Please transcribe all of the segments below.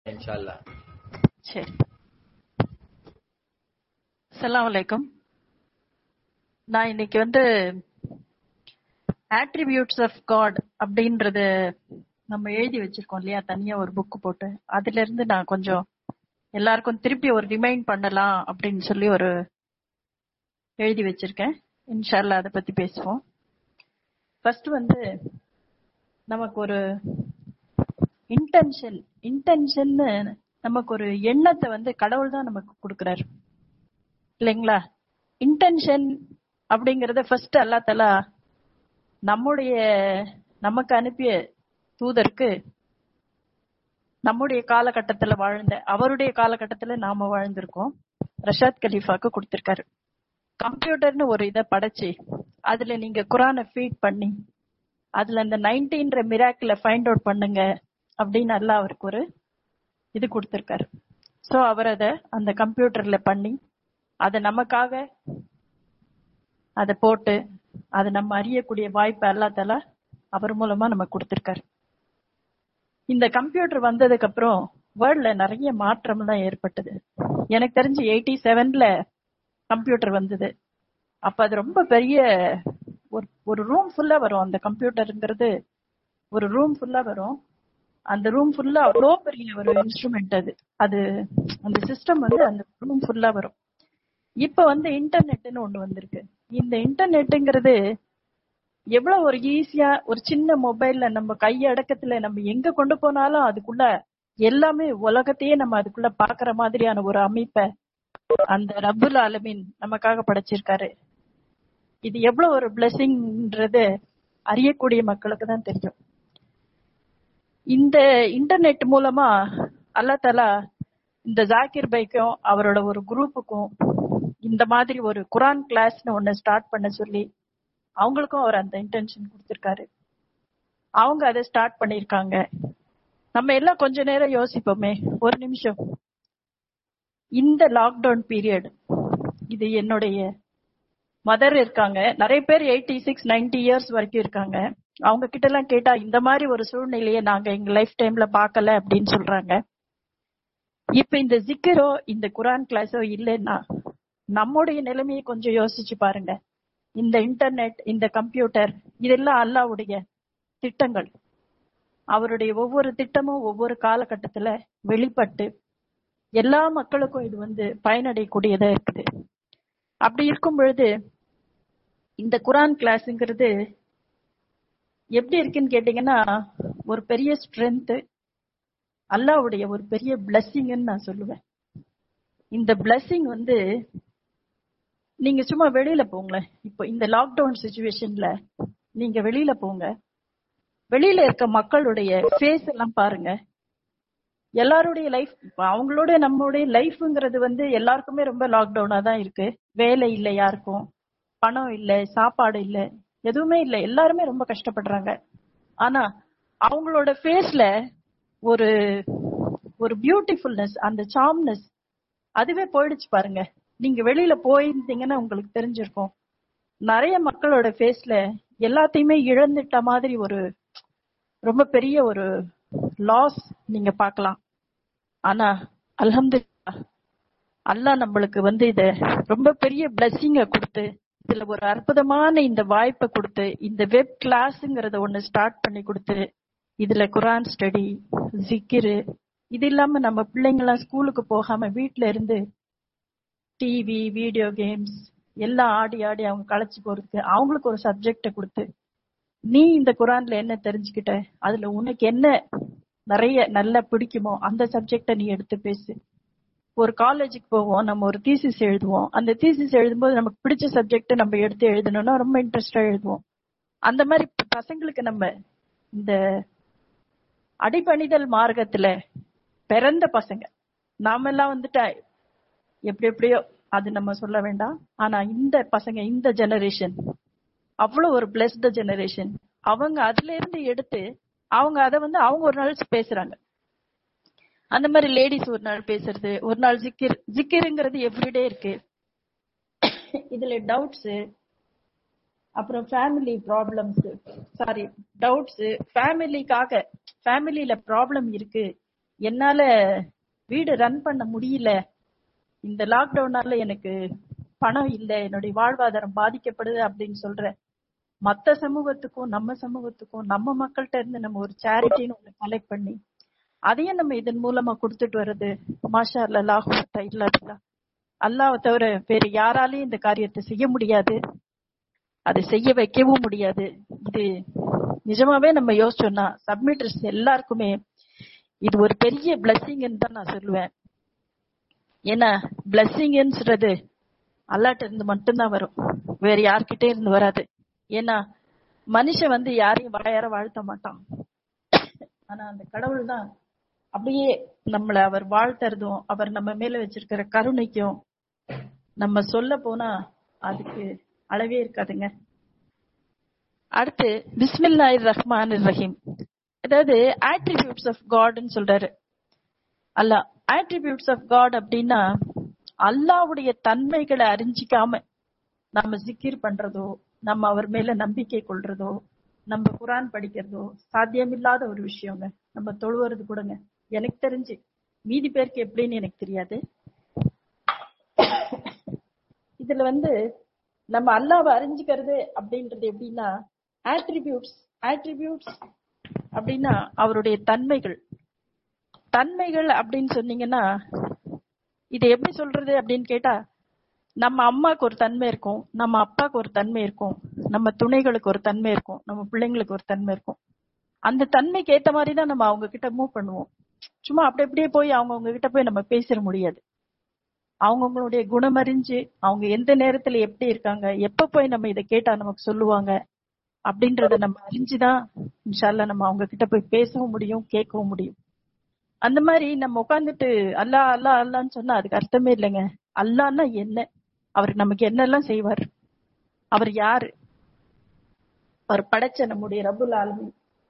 இன்ஷால்லா சரி அஸ்ஸலாமு அலைக்கும் நான் இன்னைக்கு வந்து ஆட்ரிபியூட்ஸ் ஆஃப் காட் அப்படின்றது நம்ம எழுதி வச்சிருக்கோம் இல்லையா தனியா ஒரு புக் போட்டு அதுல இருந்து நான் கொஞ்சம் எல்லாருக்கும் திருப்பி ஒரு ரிமைண்ட் பண்ணலாம் அப்படின்னு சொல்லி ஒரு எழுதி வச்சிருக்கேன் இன்ஷால்லா அதை பத்தி பேசுவோம் ஃபர்ஸ்ட் வந்து நமக்கு ஒரு இன்டென்ஷன் இன்டென்ஷன்னு நமக்கு ஒரு எண்ணத்தை வந்து கடவுள் தான் நமக்கு கொடுக்கறாரு இல்லைங்களா இன்டென்ஷன் அப்படிங்கறத ஃபர்ஸ்ட் அல்லா தலா நம்முடைய நமக்கு அனுப்பிய தூதருக்கு நம்முடைய காலகட்டத்துல வாழ்ந்த அவருடைய காலகட்டத்துல நாம வாழ்ந்திருக்கோம் ரஷாத் கலீஃபாக்கு கொடுத்திருக்காரு கம்ப்யூட்டர்னு ஒரு இதை படைச்சு அதுல நீங்க குரானை ஃபீட் பண்ணி அதுல இந்த நைன்டீன்ற மிராக்கிள ஃபைண்ட் அவுட் பண்ணுங்க அப்படின்னு அல்ல அவருக்கு ஒரு இது கொடுத்திருக்காரு சோ அவர் அதை அந்த கம்ப்யூட்டர்ல பண்ணி அதை நமக்காக அதை போட்டு அதை நம்ம அறியக்கூடிய வாய்ப்பு அல்லா தலா அவர் மூலமா நமக்கு கொடுத்திருக்காரு இந்த கம்ப்யூட்டர் வந்ததுக்கு அப்புறம் வேர்ல்ட்ல நிறைய மாற்றம் தான் ஏற்பட்டது எனக்கு தெரிஞ்சு எயிட்டி செவன்ல கம்ப்யூட்டர் வந்தது அப்ப அது ரொம்ப பெரிய ஒரு ஒரு ரூம் ஃபுல்லா வரும் அந்த கம்ப்யூட்டருங்கிறது ஒரு ரூம் ஃபுல்லா வரும் அந்த ரூம் ஃபுல்லா அவ்வளோ பெரிய ஒரு இன்ஸ்ட்ருமெண்ட் அது அது அந்த சிஸ்டம் வந்து அந்த ரூம் ஃபுல்லா வரும் இப்ப வந்து இன்டர்நெட்னு ஒண்ணு வந்திருக்கு இந்த இன்டர்நெட்டுங்கிறது எவ்வளவு ஒரு ஈஸியா ஒரு சின்ன மொபைல்ல நம்ம கை அடக்கத்துல நம்ம எங்க கொண்டு போனாலும் அதுக்குள்ள எல்லாமே உலகத்தையே நம்ம அதுக்குள்ள பாக்குற மாதிரியான ஒரு அமைப்பை அந்த ரப்புல் ஆலமீன் நமக்காக படைச்சிருக்காரு இது எவ்வளவு ஒரு பிளெஸிங்ன்றது அறியக்கூடிய மக்களுக்கு தான் தெரியும் இந்த இன்டர்நெட் மூலமா அல்லா தலா இந்த ஜாக்கிர் பைக்கும் அவரோட ஒரு குரூப்புக்கும் இந்த மாதிரி ஒரு குரான் கிளாஸ்னு ஒண்ணு ஸ்டார்ட் பண்ண சொல்லி அவங்களுக்கும் அவர் அந்த இன்டென்ஷன் கொடுத்திருக்காரு அவங்க அதை ஸ்டார்ட் பண்ணிருக்காங்க நம்ம எல்லாம் கொஞ்ச நேரம் யோசிப்போமே ஒரு நிமிஷம் இந்த லாக்டவுன் பீரியட் இது என்னுடைய மதர் இருக்காங்க நிறைய பேர் எயிட்டி சிக்ஸ் நைன்டி இயர்ஸ் வரைக்கும் இருக்காங்க அவங்க கிட்ட எல்லாம் கேட்டா இந்த மாதிரி ஒரு சூழ்நிலையை நாங்க எங்க லைஃப் டைம்ல பார்க்கல அப்படின்னு சொல்றாங்க இப்ப இந்த ஜிக்கரோ இந்த குரான் கிளாஸோ இல்லைன்னா நம்முடைய நிலைமையை கொஞ்சம் யோசிச்சு பாருங்க இந்த இன்டர்நெட் இந்த கம்ப்யூட்டர் இதெல்லாம் அல்லாவுடைய திட்டங்கள் அவருடைய ஒவ்வொரு திட்டமும் ஒவ்வொரு காலகட்டத்துல வெளிப்பட்டு எல்லா மக்களுக்கும் இது வந்து பயனடையக்கூடியதா இருக்குது அப்படி இருக்கும் பொழுது இந்த குரான் கிளாஸ்ங்கிறது எப்படி இருக்குன்னு கேட்டீங்கன்னா ஒரு பெரிய ஸ்ட்ரென்த் அல்லாவுடைய ஒரு பெரிய பிளஸ்ஸிங்னு நான் சொல்லுவேன் இந்த பிளஸ்ஸிங் வந்து நீங்க சும்மா வெளியில போங்களேன் இப்போ இந்த லாக்டவுன் சுச்சுவேஷன்ல நீங்க வெளியில போங்க வெளியில இருக்க மக்களுடைய ஃபேஸ் எல்லாம் பாருங்க எல்லாருடைய லைஃப் இப்போ அவங்களோட நம்மளுடைய லைஃப்ங்கிறது வந்து எல்லாருக்குமே ரொம்ப லாக்டவுனா தான் இருக்கு வேலை இல்லை யாருக்கும் பணம் இல்லை சாப்பாடு இல்லை எதுவுமே இல்லை எல்லாருமே ரொம்ப கஷ்டப்படுறாங்க ஆனா அவங்களோட ஃபேஸ்ல ஒரு ஒரு பியூட்டிஃபுல்னஸ் அந்த சாம்னஸ் அதுவே போயிடுச்சு பாருங்க நீங்க வெளியில போயிருந்தீங்கன்னா உங்களுக்கு தெரிஞ்சிருக்கும் நிறைய மக்களோட ஃபேஸ்ல எல்லாத்தையுமே இழந்துட்ட மாதிரி ஒரு ரொம்ப பெரிய ஒரு லாஸ் நீங்க பார்க்கலாம் ஆனா அல்ஹம்து அல்லாஹ் நம்மளுக்கு வந்து இத ரொம்ப பெரிய பிளஸ்ஸிங்க கொடுத்து இதுல ஒரு அற்புதமான இந்த வாய்ப்பை கொடுத்து இந்த வெப் கிளாஸ்ங்கிறத ஒண்ணு ஸ்டார்ட் பண்ணி கொடுத்து இதுல குரான் ஸ்டடி ஜிக்கிரு இது இல்லாம நம்ம பிள்ளைங்களாம் ஸ்கூலுக்கு போகாம வீட்ல இருந்து டிவி வீடியோ கேம்ஸ் எல்லாம் ஆடி ஆடி அவங்க களைச்சு போறதுக்கு அவங்களுக்கு ஒரு சப்ஜெக்ட கொடுத்து நீ இந்த குரான்ல என்ன தெரிஞ்சுக்கிட்ட அதுல உனக்கு என்ன நிறைய நல்லா பிடிக்குமோ அந்த சப்ஜெக்ட நீ எடுத்து பேசு ஒரு காலேஜுக்கு போவோம் நம்ம ஒரு தீசிஸ் எழுதுவோம் அந்த தீசிஸ் எழுதும்போது நமக்கு பிடிச்ச சப்ஜெக்ட் நம்ம எடுத்து எழுதணும்னா ரொம்ப இன்ட்ரெஸ்டா எழுதுவோம் அந்த மாதிரி பசங்களுக்கு நம்ம இந்த அடிபணிதல் மார்க்கத்துல பிறந்த பசங்க நாமெல்லாம் வந்துட்டா எப்படி எப்படியோ அது நம்ம சொல்ல வேண்டாம் ஆனா இந்த பசங்க இந்த ஜெனரேஷன் அவ்வளவு ஒரு பிளஸ்டு ஜெனரேஷன் அவங்க அதுல இருந்து எடுத்து அவங்க அதை வந்து அவங்க ஒரு நாள் பேசுறாங்க அந்த மாதிரி லேடிஸ் ஒரு நாள் பேசுறது ஒரு நாள் ஜிக்கிர் ஜிக்கிருங்கிறது எவ்ரிடே இருக்கு இதுல டவுட்ஸ் அப்புறம் ஃபேமிலி ப்ராப்ளம்ஸ் சாரி டவுட்ஸ் ஃபேமிலிக்காக ஃபேமிலியில ப்ராப்ளம் இருக்கு என்னால வீடு ரன் பண்ண முடியல இந்த லாக்டவுனால எனக்கு பணம் இல்ல என்னுடைய வாழ்வாதாரம் பாதிக்கப்படுது அப்படின்னு சொல்ற மத்த சமூகத்துக்கும் நம்ம சமூகத்துக்கும் நம்ம மக்கள்கிட்ட இருந்து நம்ம ஒரு சேரிட்டின்னு ஒண்ணு கலெக்ட் பண்ணி அதையும் நம்ம இதன் மூலமா கொடுத்துட்டு வர்றது மாஷா அல்லா லாஹு இல்லா அல்லாவை தவிர வேற யாராலையும் இந்த காரியத்தை செய்ய முடியாது அதை செய்ய வைக்கவும் முடியாது இது நிஜமாவே நம்ம யோசிச்சோம்னா சப்மிட்டர்ஸ் எல்லாருக்குமே இது ஒரு பெரிய பிளஸ்ஸிங்னு தான் நான் சொல்லுவேன் ஏன்னா பிளஸ்ஸிங்ன்றது அல்லாட்ட இருந்து மட்டும்தான் வரும் வேற யார்கிட்டே இருந்து வராது ஏன்னா மனுஷன் வந்து யாரையும் வாயார வாழ்த்த மாட்டான் ஆனா அந்த கடவுள் தான் அப்படியே நம்மள அவர் வாழ்த்துறதும் அவர் நம்ம மேல வச்சிருக்கிற கருணைக்கும் நம்ம சொல்ல போனா அதுக்கு அளவே இருக்காதுங்க அடுத்து பிஸ்மில்லாஹ் ரஹ்மான் ரஹீம் அதாவது ஆட்ரிபியூட்ஸ் ஆஃப் காட்னு சொல்றாரு அல்லாஹ் ஆட்ரிபியூட்ஸ் ஆஃப் காட் அப்படின்னா அல்லாவுடைய தன்மைகளை அறிஞ்சிக்காம நம்ம சிக்கிர் பண்றதோ நம்ம அவர் மேல நம்பிக்கை கொள்றதோ நம்ம குரான் படிக்கிறதோ சாத்தியமில்லாத ஒரு விஷயங்க நம்ம தொழுவது கூடங்க எனக்கு தெரிஞ்சு மீதி பேருக்கு எப்படின்னு எனக்கு தெரியாது இதுல வந்து நம்ம அல்லாவை அறிஞ்சுக்கிறது அப்படின்றது எப்படின்னா ஆட்ரிபியூட்ஸ் ஆட்ரிபியூட்ஸ் அப்படின்னா அவருடைய தன்மைகள் தன்மைகள் அப்படின்னு சொன்னீங்கன்னா இது எப்படி சொல்றது அப்படின்னு கேட்டா நம்ம அம்மாக்கு ஒரு தன்மை இருக்கும் நம்ம அப்பாவுக்கு ஒரு தன்மை இருக்கும் நம்ம துணைகளுக்கு ஒரு தன்மை இருக்கும் நம்ம பிள்ளைங்களுக்கு ஒரு தன்மை இருக்கும் அந்த தன்மைக்கு ஏத்த மாதிரி தான் நம்ம அவங்க கிட்ட மூவ் பண்ணுவோம் சும்மா அப்படி அப்படியே போய் அவங்க அவங்க கிட்ட போய் நம்ம பேசிட முடியாது அவங்கவுங்களுடைய குணம் அறிஞ்சு அவங்க எந்த நேரத்துல எப்படி இருக்காங்க எப்ப போய் நம்ம இதை கேட்டா நமக்கு சொல்லுவாங்க அப்படின்றத நம்ம அறிஞ்சுதான் இன்ஷால்லா நம்ம அவங்க கிட்ட போய் பேசவும் முடியும் கேட்கவும் முடியும் அந்த மாதிரி நம்ம உட்காந்துட்டு அல்லா அல்லா அல்லான்னு சொன்னா அதுக்கு அர்த்தமே இல்லைங்க அல்லான்னா என்ன அவர் நமக்கு என்னெல்லாம் செய்வார் அவர் யாரு அவர் படைச்ச நம்முடைய ரபுல் ஆலமி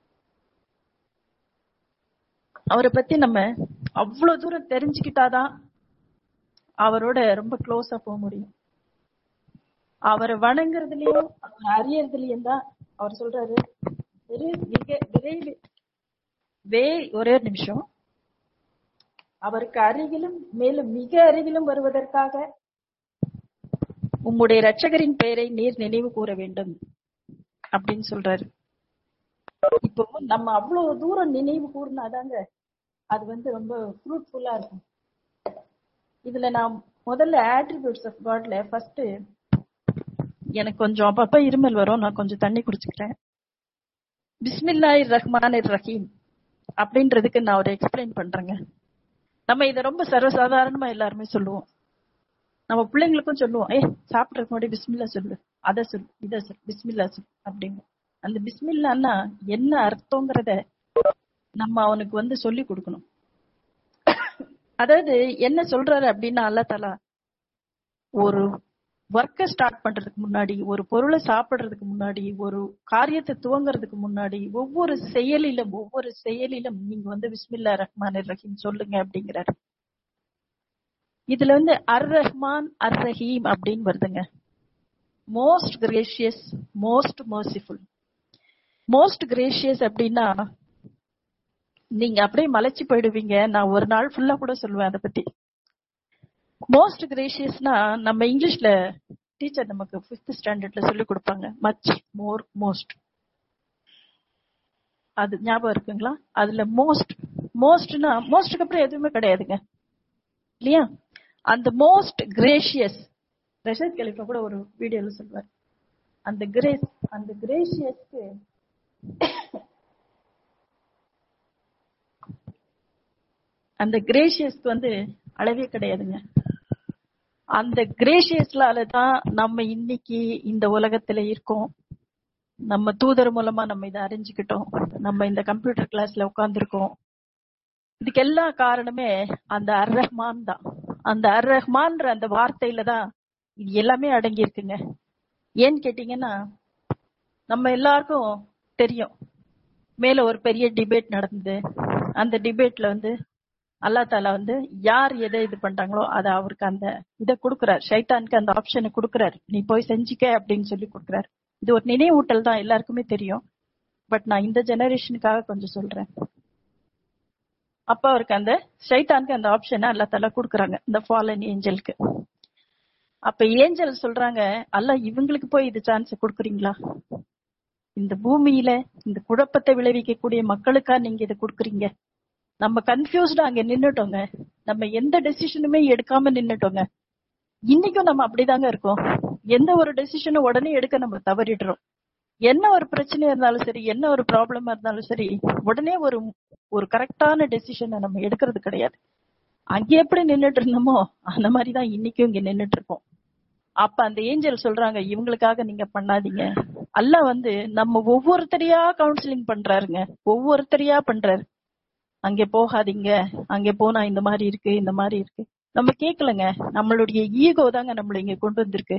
அவரை பத்தி நம்ம அவ்வளவு தூரம் தெரிஞ்சுக்கிட்டாதான் அவரோட ரொம்ப க்ளோஸா போக முடியும் அவரை வணங்குறதுலயும் அவர் அறியறதுலயும் தான் அவர் சொல்றாரு மிக விரைவில் வே ஒரே நிமிஷம் அவருக்கு அருகிலும் மேலும் மிக அருகிலும் வருவதற்காக உம்முடைய ரட்சகரின் பெயரை நீர் நினைவு கூற வேண்டும் அப்படின்னு சொல்றாரு இப்போ நம்ம அவ்வளவு தூரம் நினைவு கூறினாதாங்க அது வந்து ரொம்ப ஃப்ரூட்ஃபுல்லா இருக்கும் இதுல நான் முதல்ல ஆட்ரிபியூட்ஸ் ஆஃப் காட்ல ஃபர்ஸ்ட் எனக்கு கொஞ்சம் அப்பப்ப இருமல் வரும் நான் கொஞ்சம் தண்ணி குடிச்சுக்கிறேன் பிஸ்மில்லாஹ் ரஹ்மான் ரஹீம் அப்படின்றதுக்கு நான் ஒரு எக்ஸ்பிளைன் பண்றேங்க நம்ம இதை ரொம்ப சர்வசாதாரணமா எல்லாருமே சொல்லுவோம் நம்ம பிள்ளைங்களுக்கும் சொல்லுவோம் ஏ சாப்பிட்றதுக்கு முன்னாடி பிஸ்மில்லா சொல்லு அதை சொல் இதை சொல் பிஸ்மில்லா சொல் அப்படிங்க அந்த பிஸ்மில்லான்னா என்ன அர்த்தங்கிறத நம்ம அவனுக்கு வந்து சொல்லி கொடுக்கணும் அதாவது என்ன சொல்றாரு அப்படின்னா அல்ல தலா ஒரு ஒர்க்கை ஸ்டார்ட் பண்றதுக்கு முன்னாடி ஒரு பொருளை சாப்பிடுறதுக்கு முன்னாடி ஒரு காரியத்தை துவங்குறதுக்கு முன்னாடி ஒவ்வொரு செயலிலும் ஒவ்வொரு செயலிலும் நீங்க வந்து பிஸ்மில்லா ரஹ்மான் ரஹீம் சொல்லுங்க அப்படிங்கிறாரு இதுல வந்து அர் ரஹ்மான் அர் ரஹீம் அப்படின்னு வருதுங்க most gracious most merciful most gracious அப்படின்னா நீங்க அப்படியே மலைச்சு போயிடுவீங்க நான் ஒரு நாள் ஃபுல்லா கூட சொல்லுவேன் அதை பத்தி மோஸ்ட் கிரேஷியஸ்னா நம்ம இங்கிலீஷ்ல டீச்சர் நமக்கு ஃபிஃப்த் ஸ்டாண்டர்ட்ல சொல்லி கொடுப்பாங்க மச் மோர் மோஸ்ட் அது ஞாபகம் இருக்குங்களா அதுல மோஸ்ட் மோஸ்ட்னா மோஸ்ட்க்கு அப்புறம் எதுவுமே கிடையாதுங்க இல்லையா அந்த மோஸ்ட் கிரேஷியஸ் ரஷத் கலிஃபா கூட ஒரு வீடியோல சொல்வார் அந்த கிரேஸ் அந்த கிரேஷியஸ்க்கு அந்த கிரேஷியஸ்க்கு வந்து அளவே கிடையாதுங்க அந்த கிரேஷியஸ்லால தான் நம்ம இன்னைக்கு இந்த உலகத்துல இருக்கோம் நம்ம தூதர் மூலமா நம்ம இதை அறிஞ்சுக்கிட்டோம் நம்ம இந்த கம்ப்யூட்டர் கிளாஸ்ல உட்கார்ந்துருக்கோம் இதுக்கு எல்லா காரணமே அந்த அர் ரஹ்மான் தான் அந்த அர் ரஹ்மான்ற அந்த வார்த்தையில தான் இது எல்லாமே அடங்கி இருக்குங்க ஏன்னு கேட்டீங்கன்னா நம்ம எல்லாருக்கும் தெரியும் மேல ஒரு பெரிய டிபேட் நடந்தது அந்த டிபேட்ல வந்து அல்லா தாலா வந்து யார் எதை இது பண்றாங்களோ அதை அவருக்கு அந்த இதை கொடுக்குறாரு ஷைத்தானுக்கு அந்த ஆப்ஷனை கொடுக்குறாரு நீ போய் செஞ்சுக்க அப்படின்னு சொல்லி கொடுக்குறாரு இது ஒரு நினைவூட்டல் தான் எல்லாருக்குமே தெரியும் பட் நான் இந்த ஜெனரேஷனுக்காக கொஞ்சம் சொல்றேன் அப்ப அவருக்கு அந்த ஷைத்தானுக்கு அந்த ஆப்ஷனை அல்லா தலா கொடுக்குறாங்க இந்த ஃபாலன் ஏஞ்சலுக்கு அப்ப ஏஞ்சல் சொல்றாங்க அல்ல இவங்களுக்கு போய் இது சான்ஸ் கொடுக்குறீங்களா இந்த பூமியில இந்த குழப்பத்தை விளைவிக்கக்கூடிய மக்களுக்கா நீங்க இதை கொடுக்குறீங்க நம்ம கன்ஃபியூஸ்டா அங்க நின்னுட்டோங்க நம்ம எந்த டெசிஷனுமே எடுக்காம நின்னுட்டோங்க இன்னைக்கும் நம்ம அப்படிதாங்க இருக்கோம் எந்த ஒரு டெசிஷனும் உடனே எடுக்க நம்ம தவறிடுறோம் என்ன ஒரு பிரச்சனையா இருந்தாலும் சரி என்ன ஒரு ப்ராப்ளமா இருந்தாலும் சரி உடனே ஒரு ஒரு கரெக்டான டெசிஷனை நம்ம எடுக்கிறது கிடையாது அங்க எப்படி நின்னுட்டு இருந்தோமோ அந்த மாதிரிதான் இன்னைக்கும் இங்க நின்னுட்டு இருக்கோம் அப்ப அந்த ஏஞ்சல் சொல்றாங்க இவங்களுக்காக நீங்க பண்ணாதீங்க அல்ல வந்து நம்ம ஒவ்வொருத்தரையா கவுன்சிலிங் பண்றாருங்க ஒவ்வொருத்தரையா பண்றாரு அங்க போகாதீங்க அங்க போனா இந்த மாதிரி இருக்கு இந்த மாதிரி இருக்கு நம்ம கேட்கலங்க நம்மளுடைய ஈகோ தாங்க நம்மள இங்க கொண்டு வந்திருக்கு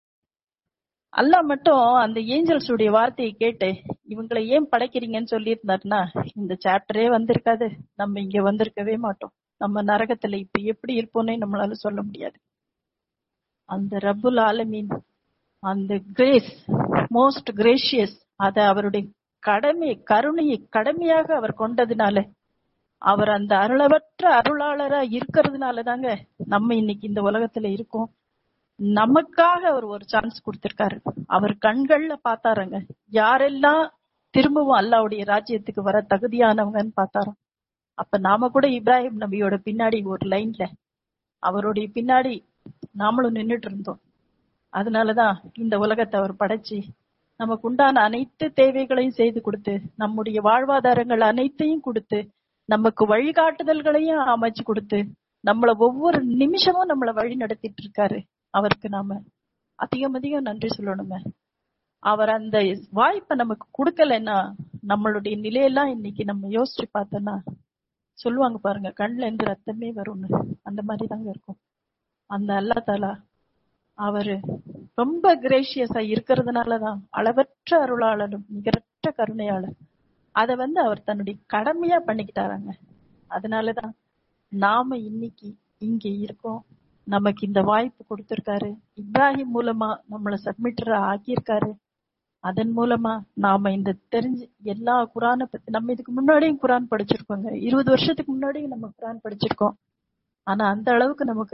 அல்லாஹ் மட்டும் அந்த ஏஞ்சல்ஸ் உடைய வார்த்தையை கேட்டு இவங்களை ஏன் படைக்கிறீங்கன்னு சொல்லியிருந்தாருன்னா இந்த சாப்டரே வந்திருக்காது நம்ம இங்க வந்திருக்கவே மாட்டோம் நம்ம நரகத்துல இப்ப எப்படி இருப்போம்னே நம்மளால சொல்ல முடியாது அந்த ரப்புல் ஆலமீன் அந்த கிரேஸ் மோஸ்ட் கிரேஷியஸ் அத அவருடைய கடமை கருணையை கடமையாக அவர் கொண்டதுனால அவர் அந்த அருளவற்ற அருளாளரா இருக்கிறதுனால தாங்க நம்ம இன்னைக்கு இந்த உலகத்துல இருக்கோம் நமக்காக அவர் ஒரு சான்ஸ் கொடுத்திருக்காரு அவர் கண்கள்ல பார்த்தாருங்க யாரெல்லாம் திரும்பவும் அல்லாவுடைய ராஜ்யத்துக்கு வர தகுதியானவங்கன்னு பார்த்தாராம் அப்ப நாம கூட இப்ராஹிம் நபியோட பின்னாடி ஒரு லைன்ல அவருடைய பின்னாடி நாமளும் நின்னுட்டு இருந்தோம் அதனாலதான் இந்த உலகத்தை அவர் படைச்சு நமக்கு உண்டான அனைத்து தேவைகளையும் செய்து கொடுத்து நம்முடைய வாழ்வாதாரங்கள் அனைத்தையும் கொடுத்து நமக்கு வழிகாட்டுதல்களையும் அமைச்சு கொடுத்து நம்மள ஒவ்வொரு நிமிஷமும் நம்மள வழி நடத்திட்டு இருக்காரு அவருக்கு நாம அதிகம் அதிகம் நன்றி சொல்லணுங்க அவர் அந்த வாய்ப்பை நமக்கு கொடுக்கலன்னா நம்மளுடைய நிலையெல்லாம் இன்னைக்கு நம்ம யோசிச்சு பார்த்தோம்னா சொல்லுவாங்க பாருங்க கண்ணுல இருந்து ரத்தமே வரும்னு அந்த மாதிரி தாங்க இருக்கும் அந்த அல்லா தாலா அவரு ரொம்ப கிரேஷியஸா இருக்கிறதுனாலதான் அளவற்ற அருளாளரும் நிகரற்ற கருணையாளர் அத வந்து அவர் தன்னுடைய கடமையா பண்ணிக்கிட்டாராங்க அதனாலதான் நாம இன்னைக்கு இங்க இருக்கோம் நமக்கு இந்த வாய்ப்பு கொடுத்திருக்காரு இப்ராஹிம் மூலமா நம்மள சப்மிட்டரா ஆக்கியிருக்காரு அதன் மூலமா நாம இந்த தெரிஞ்சு எல்லா குரானை பத்தி நம்ம இதுக்கு முன்னாடியும் குரான் படிச்சிருக்கோங்க இருபது வருஷத்துக்கு முன்னாடியும் நம்ம குரான் படிச்சிருக்கோம் ஆனா அந்த அளவுக்கு நமக்கு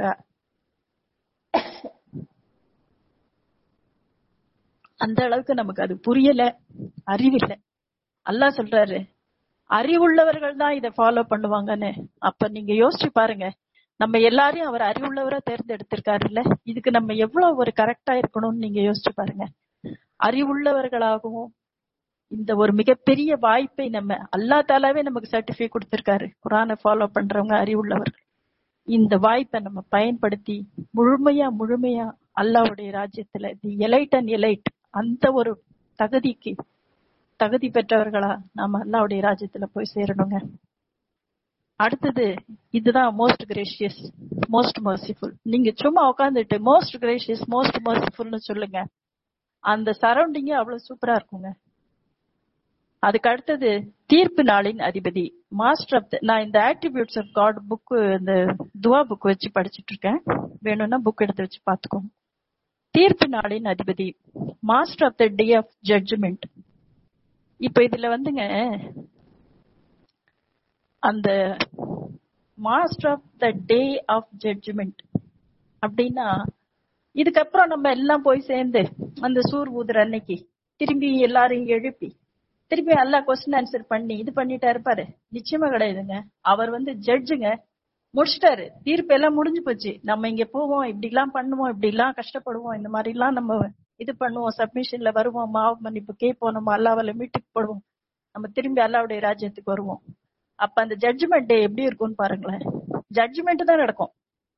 அந்த அளவுக்கு நமக்கு அது புரியல அறிவில்லை அல்லாஹ் சொல்றாரு அறிவுள்ளவர்கள் தான் இதை ஃபாலோ பண்ணுவாங்கன்னு அப்ப நீங்க யோசிச்சு பாருங்க நம்ம எல்லாரையும் அவர் அறிவுள்ளவரா தேர்ந்தெடுத்திருக்காருல்ல இதுக்கு நம்ம எவ்வளவு ஒரு கரெக்டா இருக்கணும்னு நீங்க யோசிச்சு பாருங்க அறிவுள்ளவர்களாகவும் இந்த ஒரு மிகப்பெரிய வாய்ப்பை நம்ம அல்லா தாலாவே நமக்கு சர்டிபிகேட் கொடுத்திருக்காரு குரானை ஃபாலோ பண்றவங்க அறிவுள்ளவர்கள் இந்த வாய்ப்பை நம்ம பயன்படுத்தி முழுமையா முழுமையா அல்லாவுடைய ராஜ்யத்துல தி எலைட் அண்ட் எலைட் அந்த ஒரு தகுதிக்கு தகுதி பெற்றவர்களா நாம அல்லாவுடைய ராஜ்யத்துல போய் சேரணுங்க அடுத்தது இதுதான் மோஸ்ட் கிரேஷியஸ் மோஸ்ட் மர்சிஃபுல் நீங்க சும்மா உட்காந்துட்டு மோஸ்ட் கிரேஷியஸ் மோஸ்ட் மர்சிஃபுல்னு சொல்லுங்க அந்த சரௌண்டிங்கே அவ்வளவு சூப்பரா இருக்குங்க அதுக்கு அடுத்தது தீர்ப்பு நாளின் அதிபதி மாஸ்டர் ஆஃப் நான் இந்த ஆட்ரிபியூட்ஸ் ஆஃப் காட் புக் இந்த துவா புக் வச்சு படிச்சுட்டு இருக்கேன் வேணும்னா புக் எடுத்து வச்சு பாத்துக்கோங்க தீர்ப்பு நாளின் அதிபதி master of the day of judgement இப்ப இதுல வந்துங்க அந்த master of the day of judgement அப்படின்னா இதுக்கப்புறம் நம்ம எல்லாம் போய் சேர்ந்து அந்த சூர் ஊதுற அன்னைக்கு திரும்பி எல்லாரையும் எழுப்பி திருப்பி எல்லா கொஸ்டின் ஆன்சர் பண்ணி இது பண்ணிட்டா இருப்பாரு நிச்சயமா கிடையாதுங்க அவர் வந்து ஜட்ஜுங்க முடிச்சிட்டாரு தீர்ப்பு எல்லாம் முடிஞ்சு போச்சு நம்ம இங்க போவோம் இப்படி எல்லாம் பண்ணுவோம் இப்படி எல்லாம் கஷ்டப்படுவோம் இந்த மாதிரி எல்லாம் நம்ம இது பண்ணுவோம் சப்மிஷன்ல வருவோம் மாவு மன்னிப்பு கேட்போம் நம்ம அல்லாவில மீட்டுக்கு போடுவோம் நம்ம திரும்பி அல்லாவுடைய ராஜ்யத்துக்கு வருவோம் அப்ப அந்த ஜட்ஜ்மெண்ட் டே எப்படி இருக்கும்னு பாருங்களேன் ஜட்ஜ்மெண்ட் தான் நடக்கும்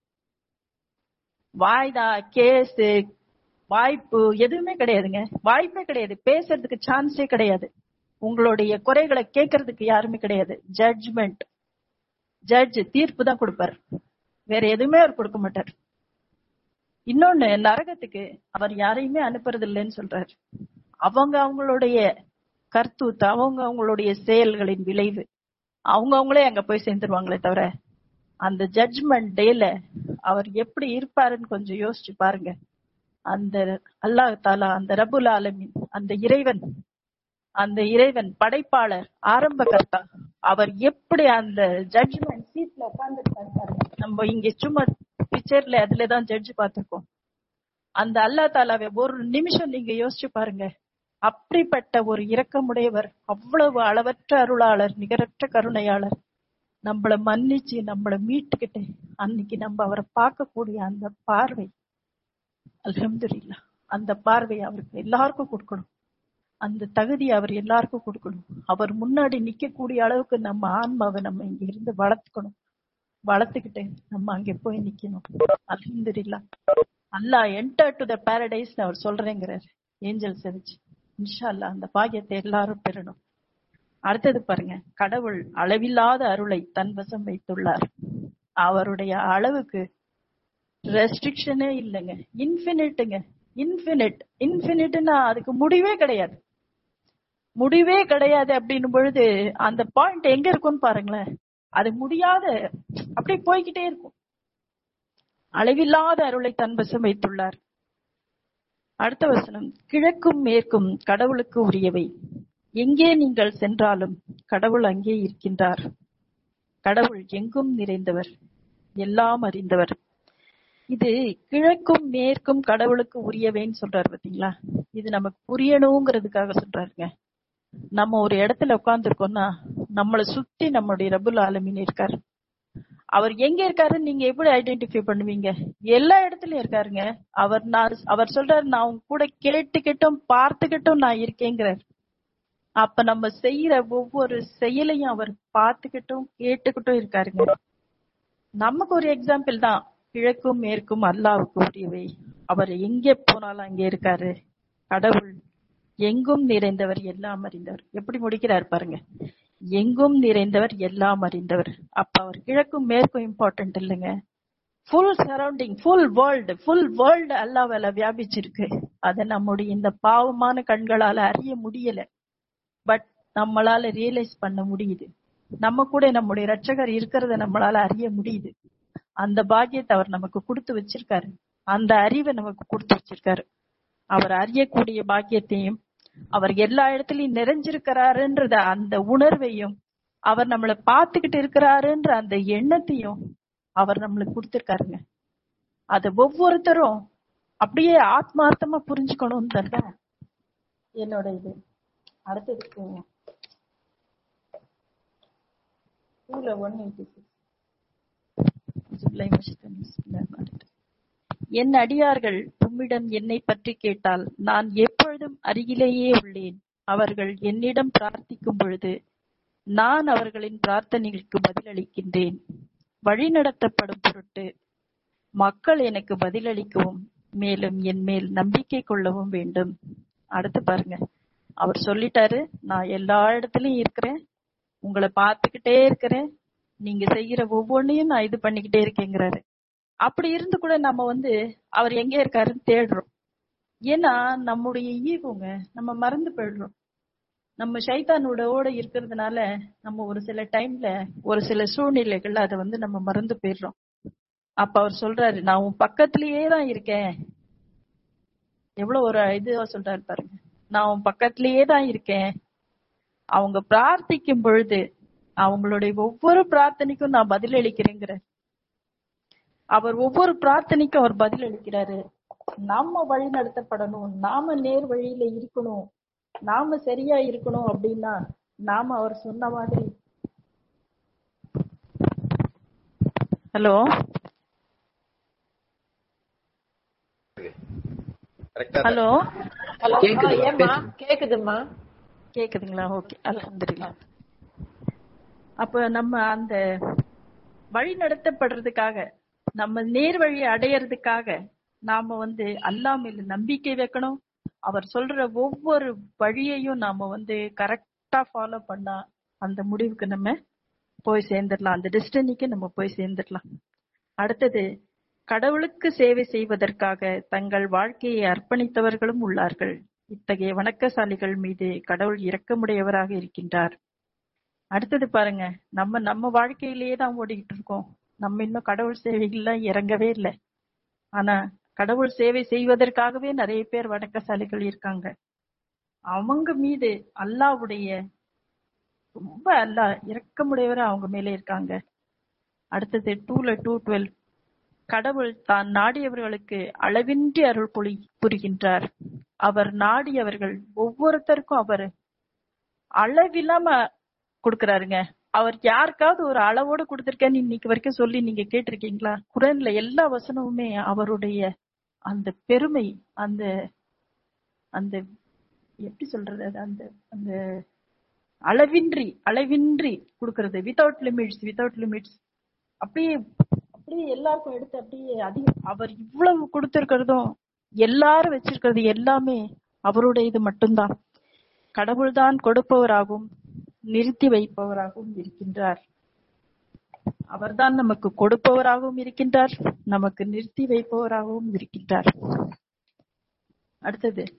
வாய்தா கேஸ் வாய்ப்பு எதுவுமே கிடையாதுங்க வாய்ப்பே கிடையாது பேசுறதுக்கு சான்ஸே கிடையாது உங்களுடைய குறைகளை கேட்கறதுக்கு யாருமே கிடையாது ஜட்ஜ்மெண்ட் ஜட்ஜ் தீர்ப்பு தான் கொடுப்பாரு வேற எதுவுமே அவர் கொடுக்க மாட்டார் இன்னொன்னு நரகத்துக்கு அவர் யாரையுமே அனுப்புறது இல்லைன்னு சொல்றாரு அவங்க அவங்களுடைய கர்த்தூத்து அவங்க அவங்களுடைய செயல்களின் விளைவு அவங்க அவங்களே அங்க போய் சேர்ந்துருவாங்களே தவிர அந்த ஜட்ஜ்மெண்ட் டேல அவர் எப்படி இருப்பாருன்னு கொஞ்சம் யோசிச்சு பாருங்க அந்த அல்லாஹ் தாலா அந்த ரபுல் ஆலமின் அந்த இறைவன் அந்த இறைவன் படைப்பாளர் ஆரம்ப கர்த்தா அவர் எப்படி அந்த ஜட்ஜ்மெண்ட் சீட்ல உட்கார்ந்துருக்காரு பாருங்க நம்ம இங்க சும்மா பிக்சர்ல அதுலதான் ஜட்ஜ் பார்த்திருக்கோம் அந்த அல்லா தாலாவை ஒரு நிமிஷம் நீங்க யோசிச்சு பாருங்க அப்படிப்பட்ட ஒரு இரக்கமுடையவர் அவ்வளவு அளவற்ற அருளாளர் நிகரற்ற கருணையாளர் நம்மள மன்னிச்சு நம்மள மீட்டுக்கிட்டு அன்னைக்கு நம்ம அவரை பார்க்கக்கூடிய அந்த பார்வை அல்ஹம்துலில்லாஹ் அந்த பார்வை அவருக்கு எல்லாருக்கும் கொடுக்கணும் அந்த தகுதி அவர் எல்லாருக்கும் கொடுக்கணும் அவர் முன்னாடி நிக்கக்கூடிய அளவுக்கு நம்ம ஆன்மாவை நம்ம இங்க இருந்து வளர்த்துக்கணும் வளர்த்துக்கிட்டு நம்ம அங்க போய் நிக்கணும் அல்ஹம்துலில்லாஹ் அல்லாஹ் என்டர் டு த பாரடைஸ் அவர் சொல்றேங்கிறார் ஏஞ்சல் செவிச்சு இன்ஷா அல்லாஹ் அந்த பாக்கியத்தை எல்லாரும் பெறணும் அடுத்தது பாருங்க கடவுள் அளவில்லாத அருளை தன் வசம் வைத்துள்ளார் அவருடைய அளவுக்கு ரெஸ்ட்ரிக்ஷனே இல்லைங்க இன்ஃபினிட்டுங்க இன்ஃபினிட் இன்ஃபினிட்னா அதுக்கு முடிவே கிடையாது முடிவே கிடையாது அப்படின்னும் பொழுது அந்த பாயிண்ட் எங்க இருக்கும்னு பாருங்களேன் அது முடியாத அப்படியே போய்கிட்டே இருக்கும் அளவில்லாத அருளை தன் வசம் வைத்துள்ளார் அடுத்த வசனம் கிழக்கும் மேற்கும் கடவுளுக்கு உரியவை எங்கே நீங்கள் சென்றாலும் கடவுள் அங்கே இருக்கின்றார் கடவுள் எங்கும் நிறைந்தவர் எல்லாம் அறிந்தவர் இது கிழக்கும் மேற்கும் கடவுளுக்கு உரியவைன்னு சொல்றாரு பாத்தீங்களா இது நமக்கு புரியணுங்கிறதுக்காக சொல்றாருங்க நம்ம ஒரு இடத்துல உட்கார்ந்துருக்கோம்னா நம்மளை சுத்தி நம்மளுடைய ரபுல் ஆலமீன் இருக்காரு அவர் எங்க இருக்காருன்னு நீங்க எப்படி ஐடென்டிஃபை பண்ணுவீங்க எல்லா இடத்துலயும் இருக்காருங்க அவர் நான் அவர் சொல்றாரு நான் உங்க கூட கேட்டுக்கிட்டும் பார்த்துக்கிட்டும் நான் இருக்கேங்கிறார் அப்ப நம்ம செய்யற ஒவ்வொரு செயலையும் அவர் பார்த்துக்கிட்டும் கேட்டுக்கிட்டும் இருக்காருங்க நமக்கு ஒரு எக்ஸாம்பிள் தான் கிழக்கும் மேற்கும் அல்லாவுக்கு உரியவை அவர் எங்கே போனாலும் அங்கே இருக்காரு கடவுள் எங்கும் நிறைந்தவர் எல்லாம் அறிந்தவர் எப்படி முடிக்கிறார் பாருங்க எங்கும் நிறைந்தவர் எல்லாம் அறிந்தவர் அப்ப அவர் கிழக்கும் மேற்கும் இம்பார்ட்டன்ட் இல்லைங்க full surrounding full world full world அல்லாவால வியாபிச்சிருக்கு அதை நம்முடைய இந்த பாவமான கண்களால அறிய முடியல பட் நம்மளால ரியலைஸ் பண்ண முடியுது நம்ம கூட நம்முடைய ரட்சகர் இருக்கிறத நம்மளால அறிய முடியுது அந்த பாக்கியத்தை அவர் நமக்கு கொடுத்து வச்சிருக்காரு அந்த அறிவை நமக்கு கொடுத்து வச்சிருக்காரு அவர் அறியக்கூடிய பாக்கியத்தையும் அவர் எல்லா இடத்துலயும் நிறைஞ்சிருக்கிறாருன்றத அந்த உணர்வையும் அவர் நம்மளை பார்த்துக்கிட்டு இருக்கிறாருன்ற அந்த எண்ணத்தையும் அவர் நம்மளுக்கு கொடுத்திருக்காருங்க அத ஒவ்வொருத்தரும் அப்படியே ஆத்மார்த்தமா புரிஞ்சுக்கணும்னு தான் என்னோட இது அடுத்ததுக்கு டூல ஒன் எயிட்டி சிக்ஸ் என் அடியார்கள் உம்மிடம் என்னை பற்றி கேட்டால் நான் எப்பொழுதும் அருகிலேயே உள்ளேன் அவர்கள் என்னிடம் பிரார்த்திக்கும் பொழுது நான் அவர்களின் பிரார்த்தனைகளுக்கு பதிலளிக்கின்றேன் வழிநடத்தப்படும் பொருட்டு மக்கள் எனக்கு பதிலளிக்கவும் மேலும் என் மேல் நம்பிக்கை கொள்ளவும் வேண்டும் அடுத்து பாருங்க அவர் சொல்லிட்டாரு நான் எல்லா இடத்துலயும் இருக்கிறேன் உங்களை பார்த்துக்கிட்டே இருக்கிறேன் நீங்க செய்யற ஒவ்வொன்னையும் நான் இது பண்ணிக்கிட்டே இருக்கேங்கிறாரு அப்படி இருந்து கூட நம்ம வந்து அவர் எங்க இருக்காருன்னு தேடுறோம் ஏன்னா நம்முடைய ஈகோங்க நம்ம மறந்து போயிடுறோம் நம்ம சைத்தானோட ஓட இருக்கிறதுனால நம்ம ஒரு சில டைம்ல ஒரு சில சூழ்நிலைகள்ல அதை வந்து நம்ம மறந்து போயிடுறோம் அப்ப அவர் சொல்றாரு நான் உன் பக்கத்திலேயே தான் இருக்கேன் எவ்வளவு ஒரு இதுவா சொல்றாரு பாருங்க நான் உன் பக்கத்திலேயே தான் இருக்கேன் அவங்க பிரார்த்திக்கும் பொழுது அவங்களுடைய ஒவ்வொரு பிரார்த்தனைக்கும் நான் பதில் அளிக்கிறேங்கிற அவர் ஒவ்வொரு பிரார்த்தனைக்கும் அவர் பதில் அளிக்கிறாரு நாம வழி நடத்தப்படணும் நாம நேர் வழியில இருக்கணும் நாம சரியா இருக்கணும் அப்படின்னா நாம அவர் சொன்ன மாதிரி ஹலோ ஹலோ ஹலோ கேக்குது, ஏம்மா பேசுங்க. கேக்குதும்மா கேக்குதுங்களா ஓகே அல்ஹம்துலில்லாஹ் அப்ப நம்ம அந்த வழி நடத்தப்படுறதுக்காக நம்ம நேர் வழி அடையறதுக்காக நாம வந்து அல்லாஹ் மேல நம்பிக்கை வைக்கணும் அவர் சொல்ற ஒவ்வொரு வழியையும் நாம வந்து கரெக்டா ஃபாலோ பண்ணா அந்த முடிவுக்கு நம்ம போய் சேர்ந்துடலாம் அந்த டெஸ்டினிக்கு நம்ம போய் சேர்ந்துடலாம் அடுத்தது கடவுளுக்கு சேவை செய்வதற்காக தங்கள் வாழ்க்கையை அர்ப்பணித்தவர்களும் உள்ளார்கள் இத்தகைய வணக்கசாலிகள் மீது கடவுள் இரக்கமுடையவராக இருக்கின்றார் அடுத்தது பாருங்க நம்ம நம்ம வாழ்க்கையிலேயே தான் ஓடிக்கிட்டு இருக்கோம் நம்ம இன்னும் கடவுள் சேவைகள்லாம் இறங்கவே இல்லை ஆனா கடவுள் சேவை செய்வதற்காகவே நிறைய பேர் வணக்கசாலிகள் இருக்காங்க அவங்க மீது அல்லாவுடைய ரொம்ப அல்லா இரக்கமுடையவரா அவங்க மேலே இருக்காங்க அடுத்தது டூல டூ டுவெல் கடவுள் தான் நாடியவர்களுக்கு அளவின்றி அருள் பொழி புரிகின்றார் அவர் நாடியவர்கள் ஒவ்வொருத்தருக்கும் அவர் அளவில்லாம கொடுக்கறாருங்க அவர் யாருக்காவது ஒரு அளவோடு கொடுத்திருக்கேன்னு இன்னைக்கு வரைக்கும் சொல்லி நீங்க கேட்டிருக்கீங்களா குரான்ல எல்லா வசனமுமே அவருடைய அந்த பெருமை அந்த அந்த எப்படி சொல்றது அது அந்த அந்த அளவின்றி அளவின்றி கொடுக்கறது வித்தவுட் லிமிட்ஸ் வித்தவுட் லிமிட்ஸ் அப்படியே அப்படியே எல்லாருக்கும் எடுத்து அப்படியே அதிகம் அவர் இவ்வளவு கொடுத்திருக்கிறதும் எல்லாரும் வச்சிருக்கிறது எல்லாமே அவருடைய இது மட்டும்தான் கடவுள்தான் கொடுப்பவராகவும் நிறுத்தி வைப்பவராகவும் இருக்கின்றார் அவர்தான் நமக்கு கொடுப்பவராகவும் இருக்கின்றார் நமக்கு நிறுத்தி வைப்பவராகவும் இருக்கின்றார் அடுத்தது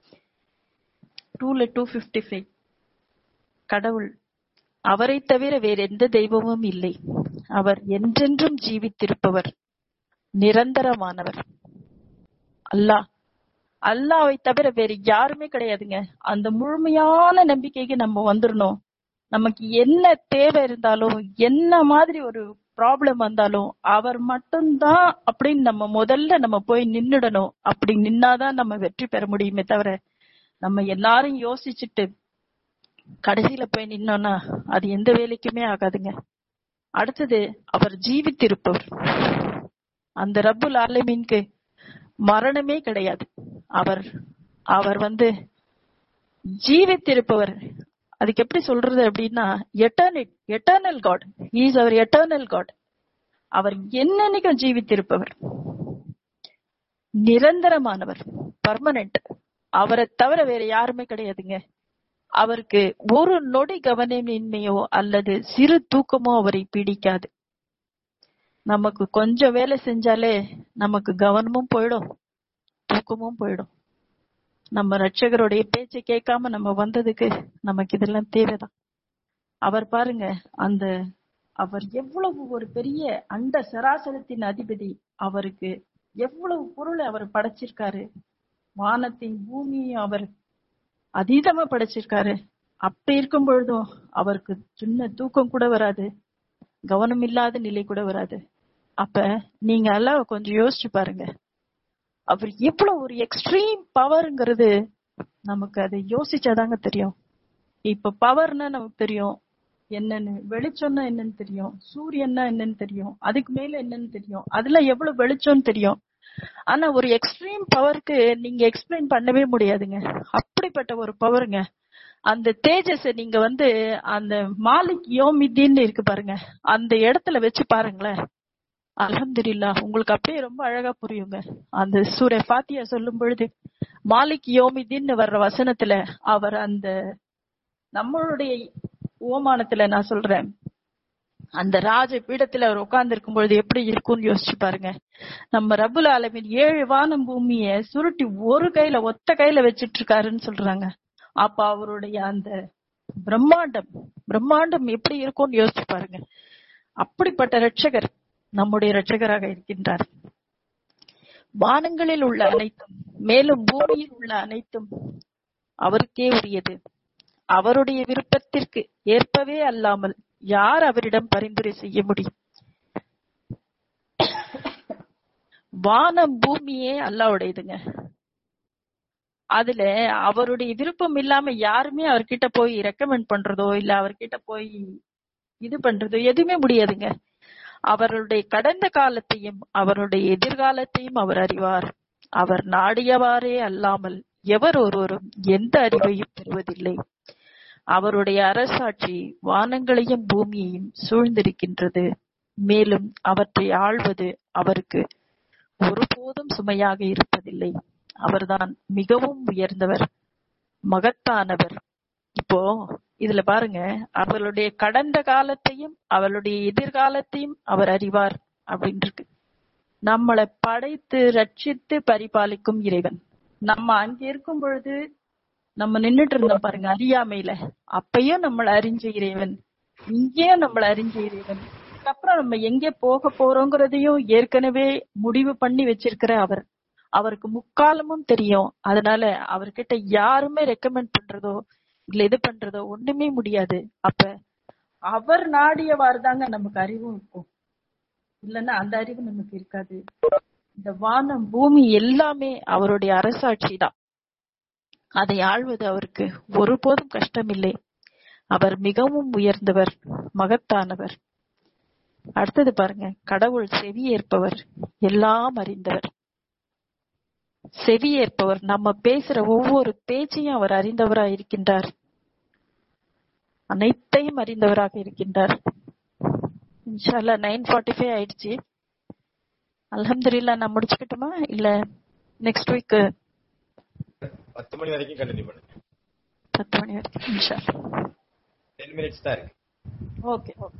டூல டூ பிப்டி ஃபைவ் கடவுள் அவரை தவிர வேற எந்த தெய்வமும் இல்லை அவர் என்றென்றும் ஜீவித்திருப்பவர் நிரந்தரமானவர் அல்லாஹ் அல்லாவை தவிர வேற யாருமே கிடையாதுங்க அந்த முழுமையான நம்பிக்கைக்கு நம்ம வந்துடணும் நமக்கு என்ன தேவை இருந்தாலும் என்ன மாதிரி ஒரு ப்ராப்ளம் வந்தாலும் அவர் மட்டும்தான் அப்படின்னு நம்ம முதல்ல நம்ம போய் நின்னுடணும் அப்படி நின்னாதான் நம்ம வெற்றி பெற முடியுமே தவிர நம்ம எல்லாரும் யோசிச்சுட்டு கடைசியில போய் நின்னோம்னா அது எந்த வேலைக்குமே ஆகாதுங்க அடுத்தது அவர் ஜீவித்திருப்பவர் அந்த ரப்புல் ஆலமீனுக்கு மரணமே கிடையாது அவர் அவர் வந்து ஜீவித்திருப்பவர் அதுக்கு எப்படி சொல்றது அப்படின்னா எட்டர்னல் எட்டர்னல் காட் இஸ் அவர் எட்டர்னல் காட் அவர் என்னன்னைக்கும் ஜீவித்திருப்பவர் நிரந்தரமானவர் பர்மனன்ட் அவரை தவிர வேற யாருமே கிடையாதுங்க அவருக்கு ஒரு நொடி கவனமின்மையோ அல்லது சிறு தூக்கமோ அவரை பிடிக்காது நமக்கு கொஞ்சம் வேலை செஞ்சாலே நமக்கு கவனமும் போயிடும் தூக்கமும் போயிடும் நம்ம ரட்சகருடைய பேச்சை கேட்காம நம்ம வந்ததுக்கு நமக்கு இதெல்லாம் தேவைதான் அவர் பாருங்க அந்த அவர் எவ்வளவு ஒரு பெரிய அண்ட சராசரத்தின் அதிபதி அவருக்கு எவ்வளவு பொருளை அவர் படைச்சிருக்காரு வானத்தின் பூமியும் அவர் அதீதமா படைச்சிருக்காரு அப்படி இருக்கும் பொழுதும் அவருக்கு சின்ன தூக்கம் கூட வராது கவனம் இல்லாத நிலை கூட வராது அப்ப நீங்க எல்லாம் கொஞ்சம் யோசிச்சு பாருங்க அவர் எவ்வளவு ஒரு எக்ஸ்ட்ரீம் பவர்ங்கிறது நமக்கு அதை யோசிச்சாதாங்க தெரியும் இப்ப பவர்னா நமக்கு தெரியும் என்னன்னு வெளிச்சம்னா என்னன்னு தெரியும் சூரியன்னா என்னன்னு தெரியும் அதுக்கு மேல என்னன்னு தெரியும் அதுல எவ்வளவு வெளிச்சம்னு தெரியும் ஆனா ஒரு எக்ஸ்ட்ரீம் பவருக்கு நீங்க எக்ஸ்பிளைன் பண்ணவே முடியாதுங்க அப்படிப்பட்ட ஒரு பவருங்க அந்த தேஜஸ நீங்க வந்து அந்த மாலிக் யோமித்தின்னு இருக்கு பாருங்க அந்த இடத்துல வச்சு பாருங்களேன் அலமதுல்லா உங்களுக்கு அப்படியே ரொம்ப அழகா புரியுங்க அந்த சூரிய பாத்தியா சொல்லும் பொழுது மாலிக் யோமிதின்னு வர்ற வசனத்துல அவர் அந்த நம்மளுடைய ஓமானத்துல நான் சொல்றேன் அந்த ராஜ பீடத்துல அவர் உட்கார்ந்து இருக்கும் பொழுது எப்படி இருக்கும்னு யோசிச்சு பாருங்க நம்ம ரபுல் ஆலமின் ஏழு வானம் பூமிய சுருட்டி ஒரு கையில ஒத்த கையில வச்சிட்டு இருக்காருன்னு சொல்றாங்க அப்ப அவருடைய அந்த பிரம்மாண்டம் பிரம்மாண்டம் எப்படி இருக்கும்னு யோசிச்சு பாருங்க அப்படிப்பட்ட ரட்சகர் நம்முடைய இரட்சகராக இருக்கின்றார் வானங்களில் உள்ள அனைத்தும் மேலும் பூமியில் உள்ள அனைத்தும் அவருக்கே உரியது அவருடைய விருப்பத்திற்கு ஏற்பவே அல்லாமல் யார் அவரிடம் பரிந்துரை செய்ய முடியும் வானம் பூமியே அல்லாவுடையதுங்க அதுல அவருடைய விருப்பம் இல்லாம யாருமே அவர்கிட்ட போய் ரெக்கமெண்ட் பண்றதோ இல்ல அவர்கிட்ட போய் இது பண்றதோ எதுவுமே முடியாதுங்க அவருடைய கடந்த காலத்தையும் அவருடைய எதிர்காலத்தையும் அவர் அறிவார் அவர் நாடியவாறே அல்லாமல் எவர் ஒருவரும் எந்த அறிவையும் பெறுவதில்லை அவருடைய அரசாட்சி வானங்களையும் பூமியையும் சூழ்ந்திருக்கின்றது மேலும் அவற்றை ஆள்வது அவருக்கு ஒருபோதும் சுமையாக இருப்பதில்லை அவர்தான் மிகவும் உயர்ந்தவர் மகத்தானவர் இப்போ இதுல பாருங்க அவளுடைய கடந்த காலத்தையும் அவளுடைய எதிர்காலத்தையும் அவர் அறிவார் அப்படின்னு இருக்கு நம்மளை படைத்து ரட்சித்து பரிபாலிக்கும் இறைவன் நம்ம அங்க இருக்கும் பொழுது நம்ம நின்னுட்டு இருந்தோம் பாருங்க அறியாமையில அப்பயும் நம்மள அறிஞ்ச இறைவன் இங்கேயும் நம்மள அறிஞ்ச இறைவன் அதுக்கப்புறம் நம்ம எங்க போக போறோங்கிறதையும் ஏற்கனவே முடிவு பண்ணி வச்சிருக்கிற அவர் அவருக்கு முக்காலமும் தெரியும் அதனால அவர்கிட்ட யாருமே ரெக்கமெண்ட் பண்றதோ இல்ல இது பண்றதோ ஒண்ணுமே முடியாது அப்ப அவர் நாடியவாறு தாங்க நமக்கு அறிவும் இருக்கும் இல்லைன்னா அந்த அறிவு நமக்கு இருக்காது இந்த வானம் பூமி எல்லாமே அவருடைய அரசாட்சி தான் அதை ஆள்வது அவருக்கு ஒருபோதும் கஷ்டமில்லை அவர் மிகவும் உயர்ந்தவர் மகத்தானவர் அடுத்தது பாருங்க கடவுள் செவியேற்பவர் எல்லாம் அறிந்தவர் செவியேற்பவர் நம்ம பேசுற ஒவ்வொரு பேச்சையும் அவர் அறிந்தவராய் இருக்கின்றார் அனைத்தையும் அறிந்தவராக இருக்கின்றார் இன்ஷால்லா நைன் ஃபார்ட்டி ஃபைவ் ஆயிடுச்சு அல்ஹம்துலில்லா நான் முடிச்சுக்கிட்டுமா இல்ல நெக்ஸ்ட் வீக் பத்து மணி வரைக்கும் கண்டினியூ பண்ணுங்க பத்து மணி வரைக்கும் இன்ஷா டென் மினிட்ஸ் தான் இருக்கு ஓகே ஓகே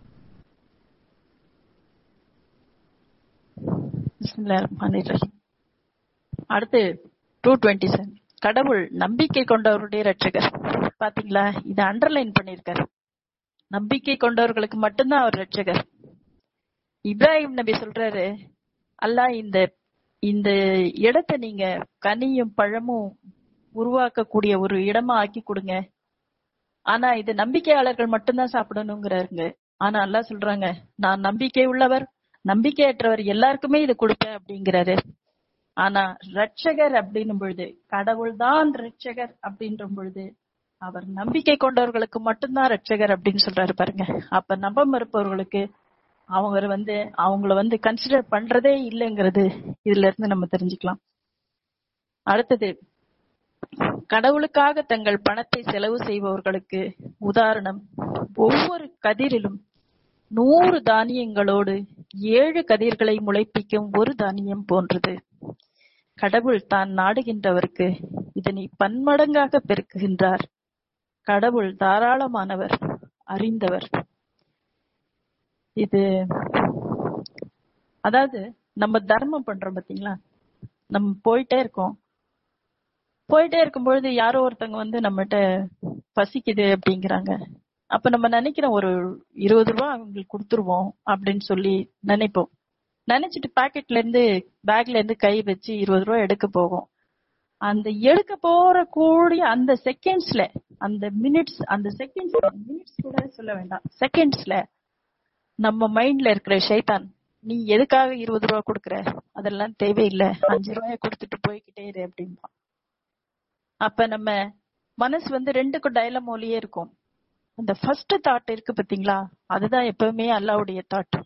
பிஸ்மில்லாஹிர் ரஹ்மானிர் ரஹீம் அடுத்து டூ டுவெண்ட்டி செவன் கடவுள் நம்பிக்கை கொண்டவருடைய ரட்சகர் பாத்தீங்களா இதை அண்டர்லைன் பண்ணிருக்காரு நம்பிக்கை கொண்டவர்களுக்கு மட்டும்தான் அவர் ரட்சகர் இப்ராஹிம் நபி சொல்றாரு அல்லாஹ் இந்த இந்த இடத்தை நீங்க கனியும் பழமும் உருவாக்கக்கூடிய ஒரு இடமா ஆக்கி கொடுங்க ஆனா இது நம்பிக்கையாளர்கள் மட்டும்தான் சாப்பிடணுங்கிறாருங்க ஆனா அல்லாஹ் சொல்றாங்க நான் நம்பிக்கை உள்ளவர் நம்பிக்கையற்றவர் எல்லாருக்குமே இது கொடுப்பேன் அப்படிங்கிறாரு ஆனா ரட்சகர் அப்படின்னும் பொழுது கடவுள் தான் ரட்சகர் அப்படின்ற பொழுது அவர் நம்பிக்கை கொண்டவர்களுக்கு மட்டும்தான் ரட்சகர் அப்படின்னு சொல்றாரு பாருங்க அப்ப நம்ப மறுப்பவர்களுக்கு அவங்க வந்து அவங்கள வந்து கன்சிடர் பண்றதே இல்லைங்கிறது இதுல இருந்து நம்ம தெரிஞ்சுக்கலாம் அடுத்தது கடவுளுக்காக தங்கள் பணத்தை செலவு செய்பவர்களுக்கு உதாரணம் ஒவ்வொரு கதிரிலும் நூறு தானியங்களோடு ஏழு கதிர்களை முளைப்பிக்கும் ஒரு தானியம் போன்றது கடவுள் தான் நாடுகின்றவருக்கு இதனை பன்மடங்காக பெருக்குகின்றார் கடவுள் தாராளமானவர் அறிந்தவர் இது அதாவது நம்ம தர்மம் பண்றோம் பாத்தீங்களா நம்ம போயிட்டே இருக்கோம் போயிட்டே இருக்கும்பொழுது யாரோ ஒருத்தவங்க வந்து நம்மகிட்ட பசிக்குது அப்படிங்கிறாங்க அப்ப நம்ம நினைக்கிறோம் ஒரு இருபது ரூபா அவங்களுக்கு கொடுத்துருவோம் அப்படின்னு சொல்லி நினைப்போம் நினைச்சிட்டு பாக்கெட்ல இருந்து பேக்ல இருந்து கை வச்சு இருபது ரூபா எடுக்க போகும் அந்த எடுக்க போற கூடிய அந்த செகண்ட்ஸ்ல அந்த மினிட்ஸ் அந்த செகண்ட்ஸ் மினிட்ஸ் கூட சொல்ல வேண்டாம் செகண்ட்ஸ்ல நம்ம மைண்ட்ல இருக்கிற ஷைத்தான் நீ எதுக்காக இருபது ரூபா கொடுக்குற அதெல்லாம் தேவையில்லை அஞ்சு ரூபாய கொடுத்துட்டு போய்கிட்டே இரு அப்படின்பா அப்ப நம்ம மனசு வந்து ரெண்டுக்கும் டைலமோலியே இருக்கும் அந்த ஃபர்ஸ்ட் தாட் இருக்கு பாத்தீங்களா அதுதான் எப்பவுமே அல்லாவுடைய தாட்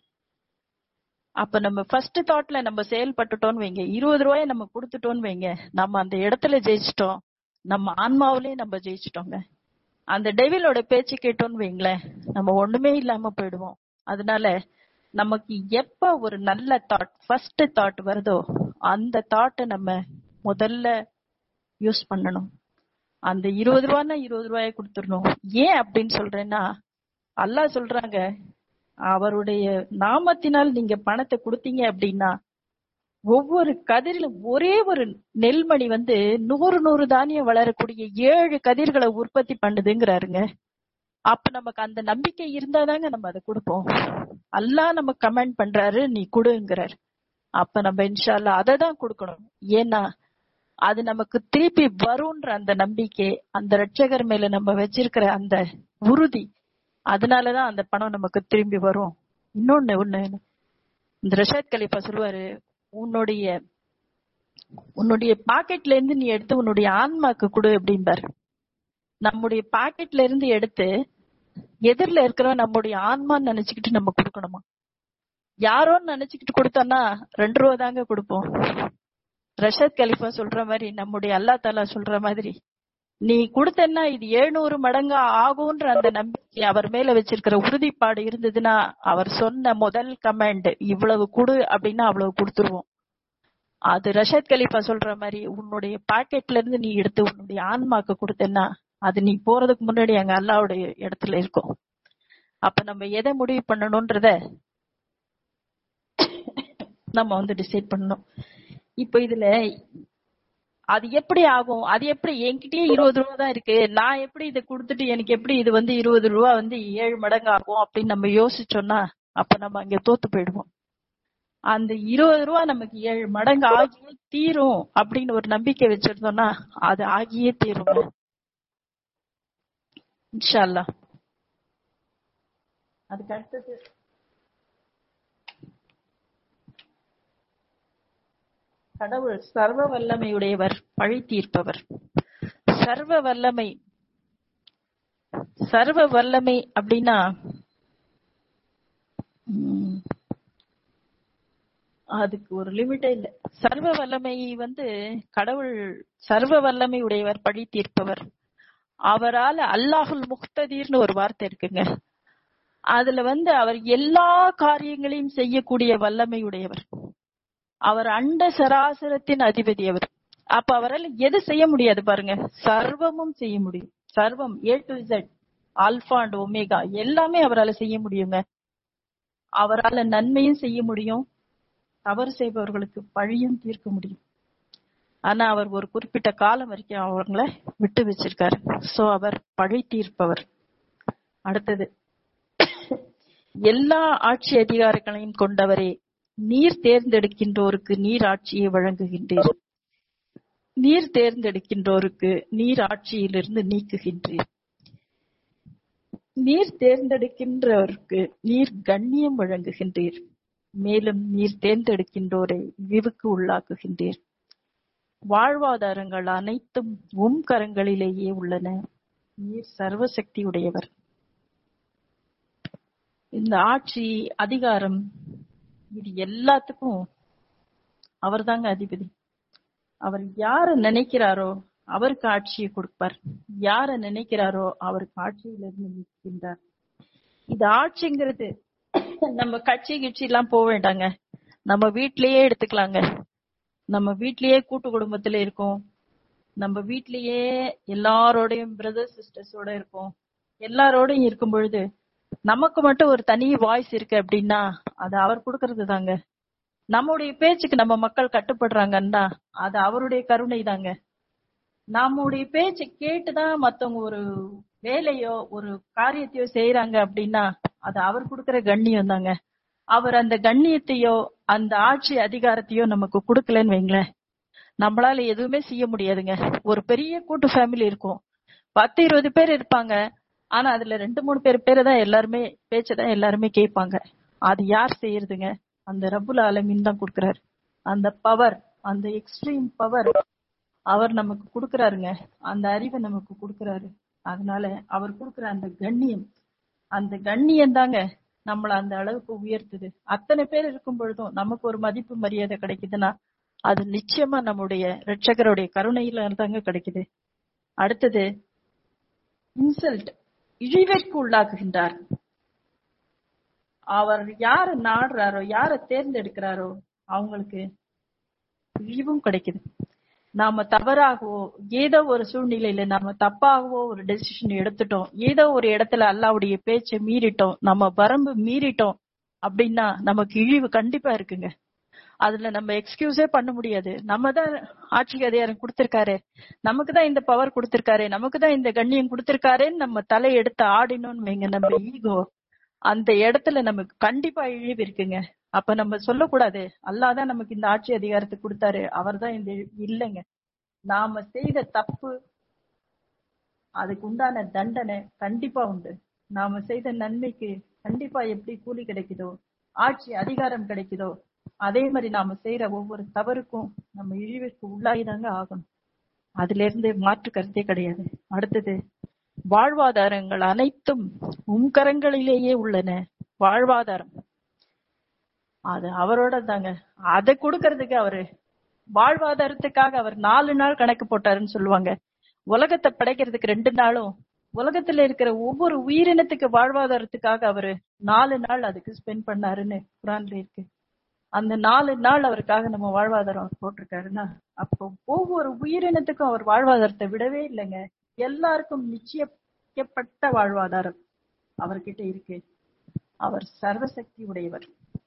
அப்ப நம்ம ஃபர்ஸ்ட் தாட்ல நம்ம செயல்பட்டுட்டோம்னு வைங்க இருபது ரூபாய நம்ம கொடுத்துட்டோம்னு வைங்க நம்ம அந்த இடத்துல ஜெயிச்சிட்டோம் நம்ம ஆன்மாவிலே நம்ம ஜெயிச்சிட்டோங்க அந்த டெவிலோட பேச்சு கேட்டோம்னு வைங்களேன் நம்ம ஒண்ணுமே இல்லாம போயிடுவோம் அதனால நமக்கு எப்ப ஒரு நல்ல தாட் ஃபர்ஸ்ட் தாட் வருதோ அந்த தாட்டை நம்ம முதல்ல யூஸ் பண்ணணும் அந்த இருபது ரூபான்னா இருபது ரூபாய கொடுத்துடணும் ஏன் அப்படின்னு சொல்றேன்னா அல்லாஹ் சொல்றாங்க அவருடைய நாமத்தினால் நீங்க பணத்தை கொடுத்தீங்க அப்படின்னா ஒவ்வொரு கதிரிலும் ஒரே ஒரு நெல்மணி வந்து நூறு நூறு தானியம் வளரக்கூடிய ஏழு கதிர்களை உற்பத்தி பண்ணுதுங்கிறாருங்க அப்ப நமக்கு அந்த நம்பிக்கை இருந்தாதாங்க நம்ம அதை கொடுப்போம் அல்லாஹ் நம்ம கமெண்ட் பண்றாரு நீ கொடுங்கிறார் அப்ப நம்ம இன்ஷால்லா அதை தான் கொடுக்கணும் ஏன்னா அது நமக்கு திருப்பி வரும்ன்ற அந்த நம்பிக்கை அந்த ரட்சகர் மேல நம்ம வச்சிருக்கிற அந்த உறுதி அதனாலதான் அந்த பணம் நமக்கு திரும்பி வரும் இன்னொன்னு ஒண்ணு இந்த ரஷாத் கலீஃபா சொல்லுவாரு உன்னுடைய உன்னுடைய பாக்கெட்ல இருந்து நீ எடுத்து உன்னுடைய ஆன்மாக்கு கொடு அப்படிம்பாரு நம்முடைய பாக்கெட்ல இருந்து எடுத்து எதிரில இருக்கிற நம்முடைய ஆன்மான்னு நினைச்சுக்கிட்டு நம்ம கொடுக்கணுமா யாரோன்னு நினைச்சுக்கிட்டு கொடுத்தோம்னா ரெண்டு ரூபா தாங்க கொடுப்போம் ரஷத் கலிஃபா சொல்ற மாதிரி நம்முடைய அல்லா தாலா சொல்ற மாதிரி நீ கொடுத்தன்னா இது எழுநூறு மடங்கா ஆகும்ன்ற அந்த நம்பிக்கை அவர் மேல வச்சிருக்கிற உறுதிப்பாடு இருந்ததுன்னா அவர் சொன்ன முதல் கமெண்ட் இவ்வளவு குடு அப்படின்னா அவ்வளவு கொடுத்துருவோம் அது ரஷத் கலிஃபா சொல்ற மாதிரி உன்னுடைய பாக்கெட்ல இருந்து நீ எடுத்து உன்னுடைய ஆன்மாக்கு கொடுத்தேன்னா அது நீ போறதுக்கு முன்னாடி அங்க அல்லாவுடைய இடத்துல இருக்கும் அப்ப நம்ம எதை முடிவு பண்ணணும்ன்றத நம்ம வந்து டிசைட் பண்ணணும் இப்ப இதுல அது எப்படி ஆகும் அது எப்படி என்கிட்டயே இருபது ரூபா தான் இருக்கு நான் எப்படி இதை கொடுத்துட்டு எனக்கு எப்படி இது வந்து இருபது ரூபா வந்து ஏழு மடங்கு ஆகும் அப்படின்னு நம்ம யோசிச்சோம்னா அப்ப நம்ம அங்க தோத்து போயிடுவோம் அந்த இருபது ரூபா நமக்கு ஏழு மடங்கு ஆகியே தீரும் அப்படின்னு ஒரு நம்பிக்கை வச்சிருந்தோம்னா அது ஆகியே தீரும் இன்ஷா அல்லாஹ் அதுக்கு அடுத்தது கடவுள் சர்வ வல்லமையுடையவர் பழி தீர்ப்பவர் சர்வ வல்லமை சர்வ வல்லமை அப்படின்னா உம், அதுக்கு ஒரு லிமிட்டே இல்ல சர்வ வல்லமை வந்து கடவுள் சர்வ வல்லமை உடையவர் பழி தீர்ப்பவர் அவரால அல்லாஹுல் முக்ததீர்னு ஒரு வார்த்தை இருக்குங்க அதுல வந்து அவர் எல்லா காரியங்களையும் செய்யக்கூடிய வல்லமை உடையவர் அவர் அண்ட சராசரத்தின் அதிபதி அவர் அப்ப அவரால் எது செய்ய முடியாது பாருங்க சர்வமும் செய்ய முடியும் சர்வம் A to Z alpha and omega எல்லாமே அவரால செய்ய முடியுங்க அவரால நன்மையும் செய்ய முடியும் தவறு செய்பவர்களுக்கு பழியும் தீர்க்க முடியும் ஆனா அவர் ஒரு குறிப்பிட்ட காலம் வரைக்கும் அவங்கள விட்டு வச்சிருக்காரு சோ அவர் பழி தீர்ப்பவர் அடுத்தது எல்லா ஆட்சி அதிகாரங்களையும் கொண்டவரே நீர் தேர்ந்தெடுக்கின்றோருக்கு நீர் ஆட்சியை வழங்குகின்றீர் நீர் தேர்ந்தெடுக்கின்றோருக்கு நீர் ஆட்சியிலிருந்து நீக்குகின்றீர் நீர் தேர்ந்தெடுக்கின்றவருக்கு நீர் கண்ணியம் வழங்குகின்றீர் மேலும் நீர் தேர்ந்தெடுக்கின்றோரை இழிவுக்கு உள்ளாக்குகின்றீர் வாழ்வாதாரங்கள் அனைத்தும் உம் கரங்களிலேயே உள்ளன நீர் சர்வசக்தி உடையவர் இந்த ஆட்சி அதிகாரம் இது எல்லாத்துக்கும் அவர்தாங்க அதிபதி அவர் யார நினைக்கிறாரோ அவருக்கு ஆட்சியை கொடுப்பார் யார நினைக்கிறாரோ அவருக்கு ஆட்சியில இருந்து நிற்கின்றார் இது ஆட்சிங்கிறது நம்ம கட்சி கிட்சி எல்லாம் போக வேண்டாங்க நம்ம வீட்லயே எடுத்துக்கலாங்க நம்ம வீட்லயே கூட்டு குடும்பத்துல இருக்கோம் நம்ம வீட்லயே எல்லாரோடையும் பிரதர் சிஸ்டர்ஸோட இருக்கோம் எல்லாரோடையும் இருக்கும் பொழுது நமக்கு மட்டும் ஒரு தனி வாய்ஸ் இருக்கு அப்படின்னா அது அவர் கொடுக்கறது தாங்க நம்முடைய பேச்சுக்கு நம்ம மக்கள் கட்டுப்படுறாங்கன்னா அது அவருடைய கருணை தாங்க நம்முடைய பேச்சு கேட்டுதான் மத்தவங்க ஒரு வேலையோ ஒரு காரியத்தையோ செய்யறாங்க அப்படின்னா அது அவர் கொடுக்கிற கண்ணியம் தாங்க அவர் அந்த கண்ணியத்தையோ அந்த ஆட்சி அதிகாரத்தையோ நமக்கு கொடுக்கலன்னு வைங்களேன் நம்மளால எதுவுமே செய்ய முடியாதுங்க ஒரு பெரிய கூட்டு ஃபேமிலி இருக்கும் பத்து இருபது பேர் இருப்பாங்க ஆனா அதுல ரெண்டு மூணு பேர் பேரை தான் எல்லாருமே பேச்சதான் எல்லாருமே கேட்பாங்க அது யார் செய்யறதுங்க அந்த ரப்புல் ஆலமீன் தான் கொடுக்கறாரு அந்த பவர் அந்த எக்ஸ்ட்ரீம் பவர் அவர் நமக்கு கொடுக்கறாருங்க அந்த அறிவை நமக்கு கொடுக்கறாரு அதனால அவர் கொடுக்கிற அந்த கண்ணியம் அந்த கண்ணியம் தாங்க நம்மள அந்த அளவுக்கு உயர்த்துது அத்தனை பேர் இருக்கும் பொழுதும் நமக்கு ஒரு மதிப்பு மரியாதை கிடைக்குதுன்னா அது நிச்சயமா நம்முடைய ரட்சகருடைய கருணையில தாங்க கிடைக்குது அடுத்தது இன்சல்ட் இழிவிற்கு உள்ளாக்குகின்றார் அவர் யார நாடுறாரோ யார தேர்ந்தெடுக்கிறாரோ அவங்களுக்கு இழிவும் கிடைக்குது நாம தவறாகவோ ஏதோ ஒரு சூழ்நிலையில நாம தப்பாகவோ ஒரு டெசிஷன் எடுத்துட்டோம் ஏதோ ஒரு இடத்துல அல்லாவுடைய பேச்சை மீறிட்டோம் நம்ம வரம்பு மீறிட்டோம் அப்படின்னா நமக்கு இழிவு கண்டிப்பா இருக்குங்க அதுல நம்ம எக்ஸ்கியூஸே பண்ண முடியாது நம்ம தான் ஆட்சி அதிகாரம் கொடுத்திருக்காரு நமக்கு தான் இந்த பவர் கொடுத்திருக்காரு நமக்கு தான் இந்த கண்ணியம் கொடுத்திருக்காருன்னு நம்ம தலை எடுத்து ஆடினோம்னு வைங்க நம்ம ஈகோ அந்த இடத்துல நமக்கு கண்டிப்பா இழிவு இருக்குங்க அப்ப நம்ம சொல்லக்கூடாது அல்லாஹ் தான் நமக்கு இந்த ஆட்சி அதிகாரத்தை கொடுத்தாரு அவர் தான் இந்த இல்லைங்க நாம செய்த தப்பு அதுக்கு உண்டான தண்டனை கண்டிப்பா உண்டு நாம செய்த நன்மைக்கு கண்டிப்பா எப்படி கூலி கிடைக்குதோ ஆட்சி அதிகாரம் கிடைக்குதோ அதே மாதிரி நாம செய்யற ஒவ்வொரு தவறுக்கும் நம்ம இழிவிற்கு உள்ளாகிதாங்க ஆகணும் அதுல இருந்து மாற்று கருத்தே கிடையாது அடுத்தது வாழ்வாதாரங்கள் அனைத்தும் உம் கரங்களிலேயே உள்ளன வாழ்வாதாரம் அது அவரோட தாங்க அதை கொடுக்கறதுக்கு அவரு வாழ்வாதாரத்துக்காக அவர் நாலு நாள் கணக்கு போட்டாருன்னு சொல்லுவாங்க உலகத்தை படைக்கிறதுக்கு ரெண்டு நாளும் உலகத்துல இருக்கிற ஒவ்வொரு உயிரினத்துக்கு வாழ்வாதாரத்துக்காக அவரு நாலு நாள் அதுக்கு ஸ்பெண்ட் பண்ணாருன்னு குரான்ல இருக்கு அந்த நாலு நாள் அவருக்காக நம்ம வாழ்வாதாரம் அவர் போட்டிருக்காருன்னா அப்போ ஒவ்வொரு உயிரினத்துக்கும் அவர் வாழ்வாதாரத்தை விடவே இல்லைங்க எல்லாருக்கும் நிச்சயிக்கப்பட்ட வாழ்வாதாரம் அவர்கிட்ட இருக்கு அவர் சர்வசக்தி உடையவர்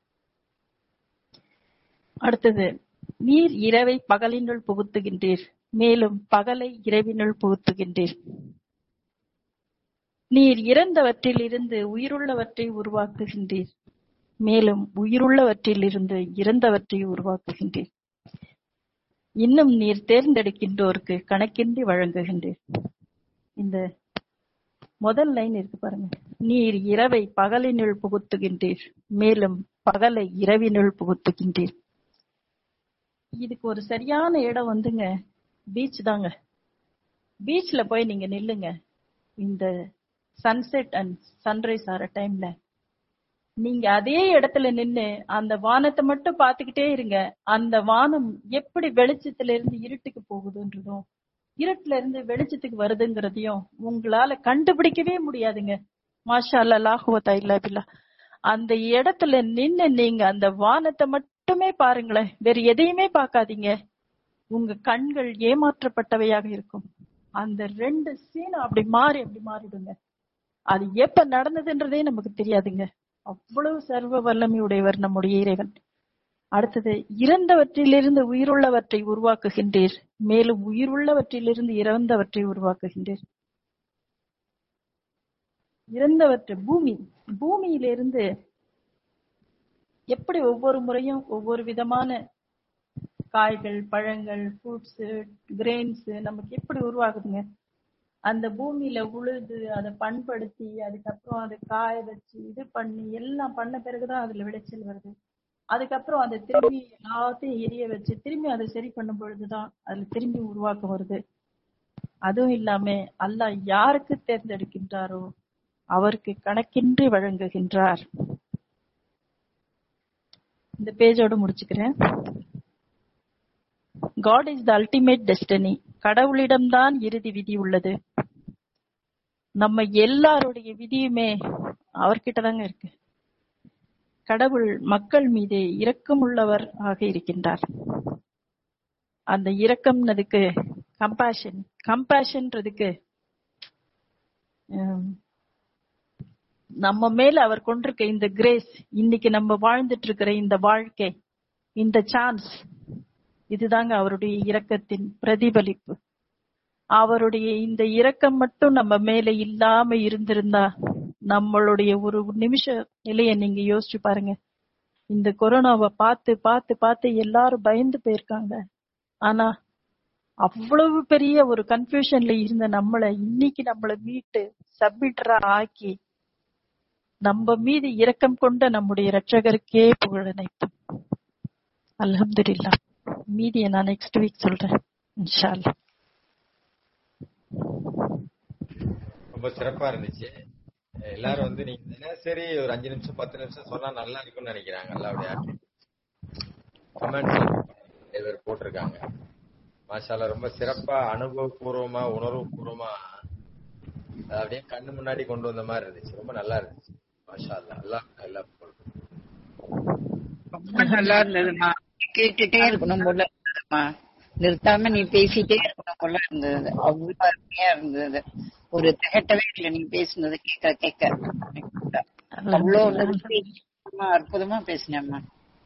அடுத்தது நீர் இரவை பகலினுள் புகுத்துகின்றீர் மேலும் பகலை இரவினுள் புகுத்துகின்றீர் நீர் இறந்தவற்றில் இருந்து உயிருள்ளவற்றை உருவாக்குகின்றீர் மேலும் உயிருள்ளவற்றிலிருந்து இறந்தவற்றை உருவாக்குகின்றீர் இன்னும் நீர் தேர்ந்தெடுக்கின்றோருக்கு கணக்கின்றி வழங்குகின்றீர் இந்த முதல் லைன் இருக்கு பாருங்க நீர் இரவை பகலினுள் புகுத்துகின்றீர் மேலும் பகலை இரவினுள் புகுத்துகின்றீர் இதுக்கு ஒரு சரியான இடம் வந்துங்க பீச் தாங்க பீச்ல போய் நீங்க நில்லுங்க இந்த சன்செட் அண்ட் சன்ரைஸ் ஆற டைம்ல நீங்க அதே இடத்துல நின்னு அந்த வானத்தை மட்டும் பாத்துக்கிட்டே இருங்க அந்த வானம் எப்படி வெளிச்சத்துல இருந்து இருட்டுக்கு போகுதுன்றதும் இருட்டுல இருந்து வெளிச்சத்துக்கு வருதுங்கிறதையும் உங்களால கண்டுபிடிக்கவே முடியாதுங்க மாஷா அல்லா லாஹுவத்தா இல்லா பில்லா அந்த இடத்துல நின்னு நீங்க அந்த வானத்தை மட்டுமே பாருங்களேன் வேற எதையுமே பார்க்காதீங்க உங்க கண்கள் ஏமாற்றப்பட்டவையாக இருக்கும் அந்த ரெண்டு சீனும் அப்படி மாறி அப்படி மாறிடுங்க அது எப்ப நடந்ததுன்றதே நமக்கு தெரியாதுங்க அவ்வளவு சர்வ வல்லமையுடையவர் நம்முடைய இறைவன் அடுத்தது இறந்தவற்றிலிருந்து உயிருள்ளவற்றை உருவாக்குகின்றீர் மேலும் உயிருள்ளவற்றிலிருந்து இறந்தவற்றை உருவாக்குகின்றீர் இறந்தவற்றை பூமி பூமியிலிருந்து எப்படி ஒவ்வொரு முறையும் ஒவ்வொரு விதமான காய்கள் பழங்கள் ஃப்ரூட்ஸ் கிரெயின்ஸ் நமக்கு எப்படி உருவாகுதுங்க அந்த பூமியில உழுது அதை பண்படுத்தி அதுக்கப்புறம் அதை காய வச்சு இது பண்ணி எல்லாம் பண்ண பிறகுதான் அதுல விளைச்சல் வருது அதுக்கப்புறம் அதை திரும்பி எல்லாத்தையும் எரிய வச்சு திரும்பி அதை சரி பண்ணும் பொழுதுதான் அதுல திரும்பி உருவாக்கம் வருது அதுவும் இல்லாம அல்லாஹ் யாருக்கு தேர்ந்தெடுக்கின்றாரோ அவருக்கு கணக்கின்றி வழங்குகின்றார் இந்த பேஜோட முடிச்சுக்கிறேன் God is the ultimate destiny கடவுளிடம்தான் இறுதி விதி உள்ளது நம்ம எல்லாருடைய விதியுமே அவர்கிட்ட தாங்க இருக்கு கடவுள் மக்கள் மீது இரக்கம் உள்ளவர் ஆக இருக்கின்றார் அந்த இரக்கம்னதுக்கு கம்பேஷன் கம்பேஷன்றதுக்கு நம்ம மேல அவர் கொண்டிருக்க இந்த கிரேஸ் இன்னைக்கு நம்ம வாழ்ந்துட்டு இருக்கிற இந்த வாழ்க்கை இந்த சான்ஸ் இதுதாங்க அவருடைய இரக்கத்தின் பிரதிபலிப்பு அவருடைய இந்த இரக்கம் மட்டும் நம்ம மேல இல்லாம இருந்திருந்தா நம்மளுடைய ஒரு நிமிஷ நிலைய நீங்க யோசிச்சு பாருங்க இந்த கொரோனாவை பார்த்து பார்த்து பார்த்து எல்லாரும் பயந்து போயிருக்காங்க ஆனா அவ்வளவு பெரிய ஒரு கன்ஃபியூஷன்ல இருந்த நம்மள இன்னைக்கு நம்மள மீட்டு சப்மிட்டரா ஆக்கி நம்ம மீது இரக்கம் கொண்ட நம்முடைய இரட்சகருக்கே புகழனைப்பு அல்ஹம்துலில்லா மீதியை நான் நெக்ஸ்ட் வீக் சொல்றேன் இன்ஷா அல்லாஹ் ரொம்ப சிறப்பா இருந்துச்சு எல்லாரும் வந்து நீங்க தினசரி ஒரு அஞ்சு நிமிஷம் பத்து நிமிஷம் சொன்னா நல்லா இருக்கும்னு நினைக்கிறாங்க அல்லாவுடைய கமெண்ட்ஸ் பேர் போட்டிருக்காங்க மாஷால ரொம்ப சிறப்பா அனுபவபூர்வமா உணர்வு பூர்வமா அதை அப்படியே கண்ணு முன்னாடி கொண்டு வந்த மாதிரி இருந்துச்சு ரொம்ப நல்லா இருந்துச்சு மாஷா அல்லா அல்லா நல்லா ரொம்ப நல்லா இருந்ததுமா கேட்டுட்டே இருக்கணும் போல இருந்ததுமா நிறுத்தாம நீ பேசிட்டே இருக்கணும் போல இருந்தது அவ்வளவு அருமையா இருந்தது ஒரு திகட்டவே இல்லை நீ பேசுனது கேட்க கேட்க அவ்வளவு அற்புதமா அற்புதமா பேசினேம்மா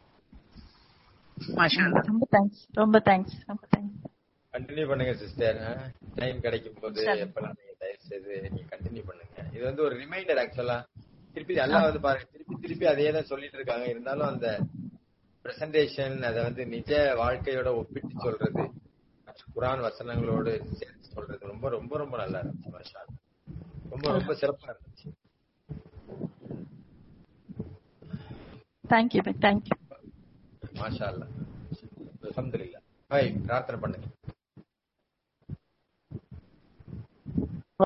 மாஷா அல்லாஹ். ரொம்ப தேங்க்ஸ் ரொம்ப தேங்க்ஸ் ரொம்ப தேங்க்ஸ் கண்டினியூ பண்ணுங்க சிஸ்டர் டைம் கிடைக்கும் போது சரி. எப்பெல்லாம் நீங்க தயவு செய்து நீங்க கண்டினியூ பண்ணுங்க இது வந்து ஒரு ரிமைண்டர் ஆக்சுவலா திருப்பி எல்லாம் வந்து பாருங்க திருப்பி திருப்பி அதே தான் சொல்லிட்டு இருக்காங்க இருந்தாலும் அந்த பிரசன்டேஷன் அதை வந்து நிஜ வாழ்க்கையோட ஒப்பிட்டு சொல்றது குரான் வசனங்களோடு சேர்த்து சொல்றது ரொம்ப ரொம்ப ரொம்ப நல்லா இருந்துச்சு மாஷா அல்லாஹ். ரொம்ப ரொம்ப சிறப்பா இருந்துச்சு தேங்க்யூ தேங்க்யூ மாஷா அல்லா அல்ஹம்துலில்லாஹ் ஹாய் பிரார்த்தனை பண்ணுங்க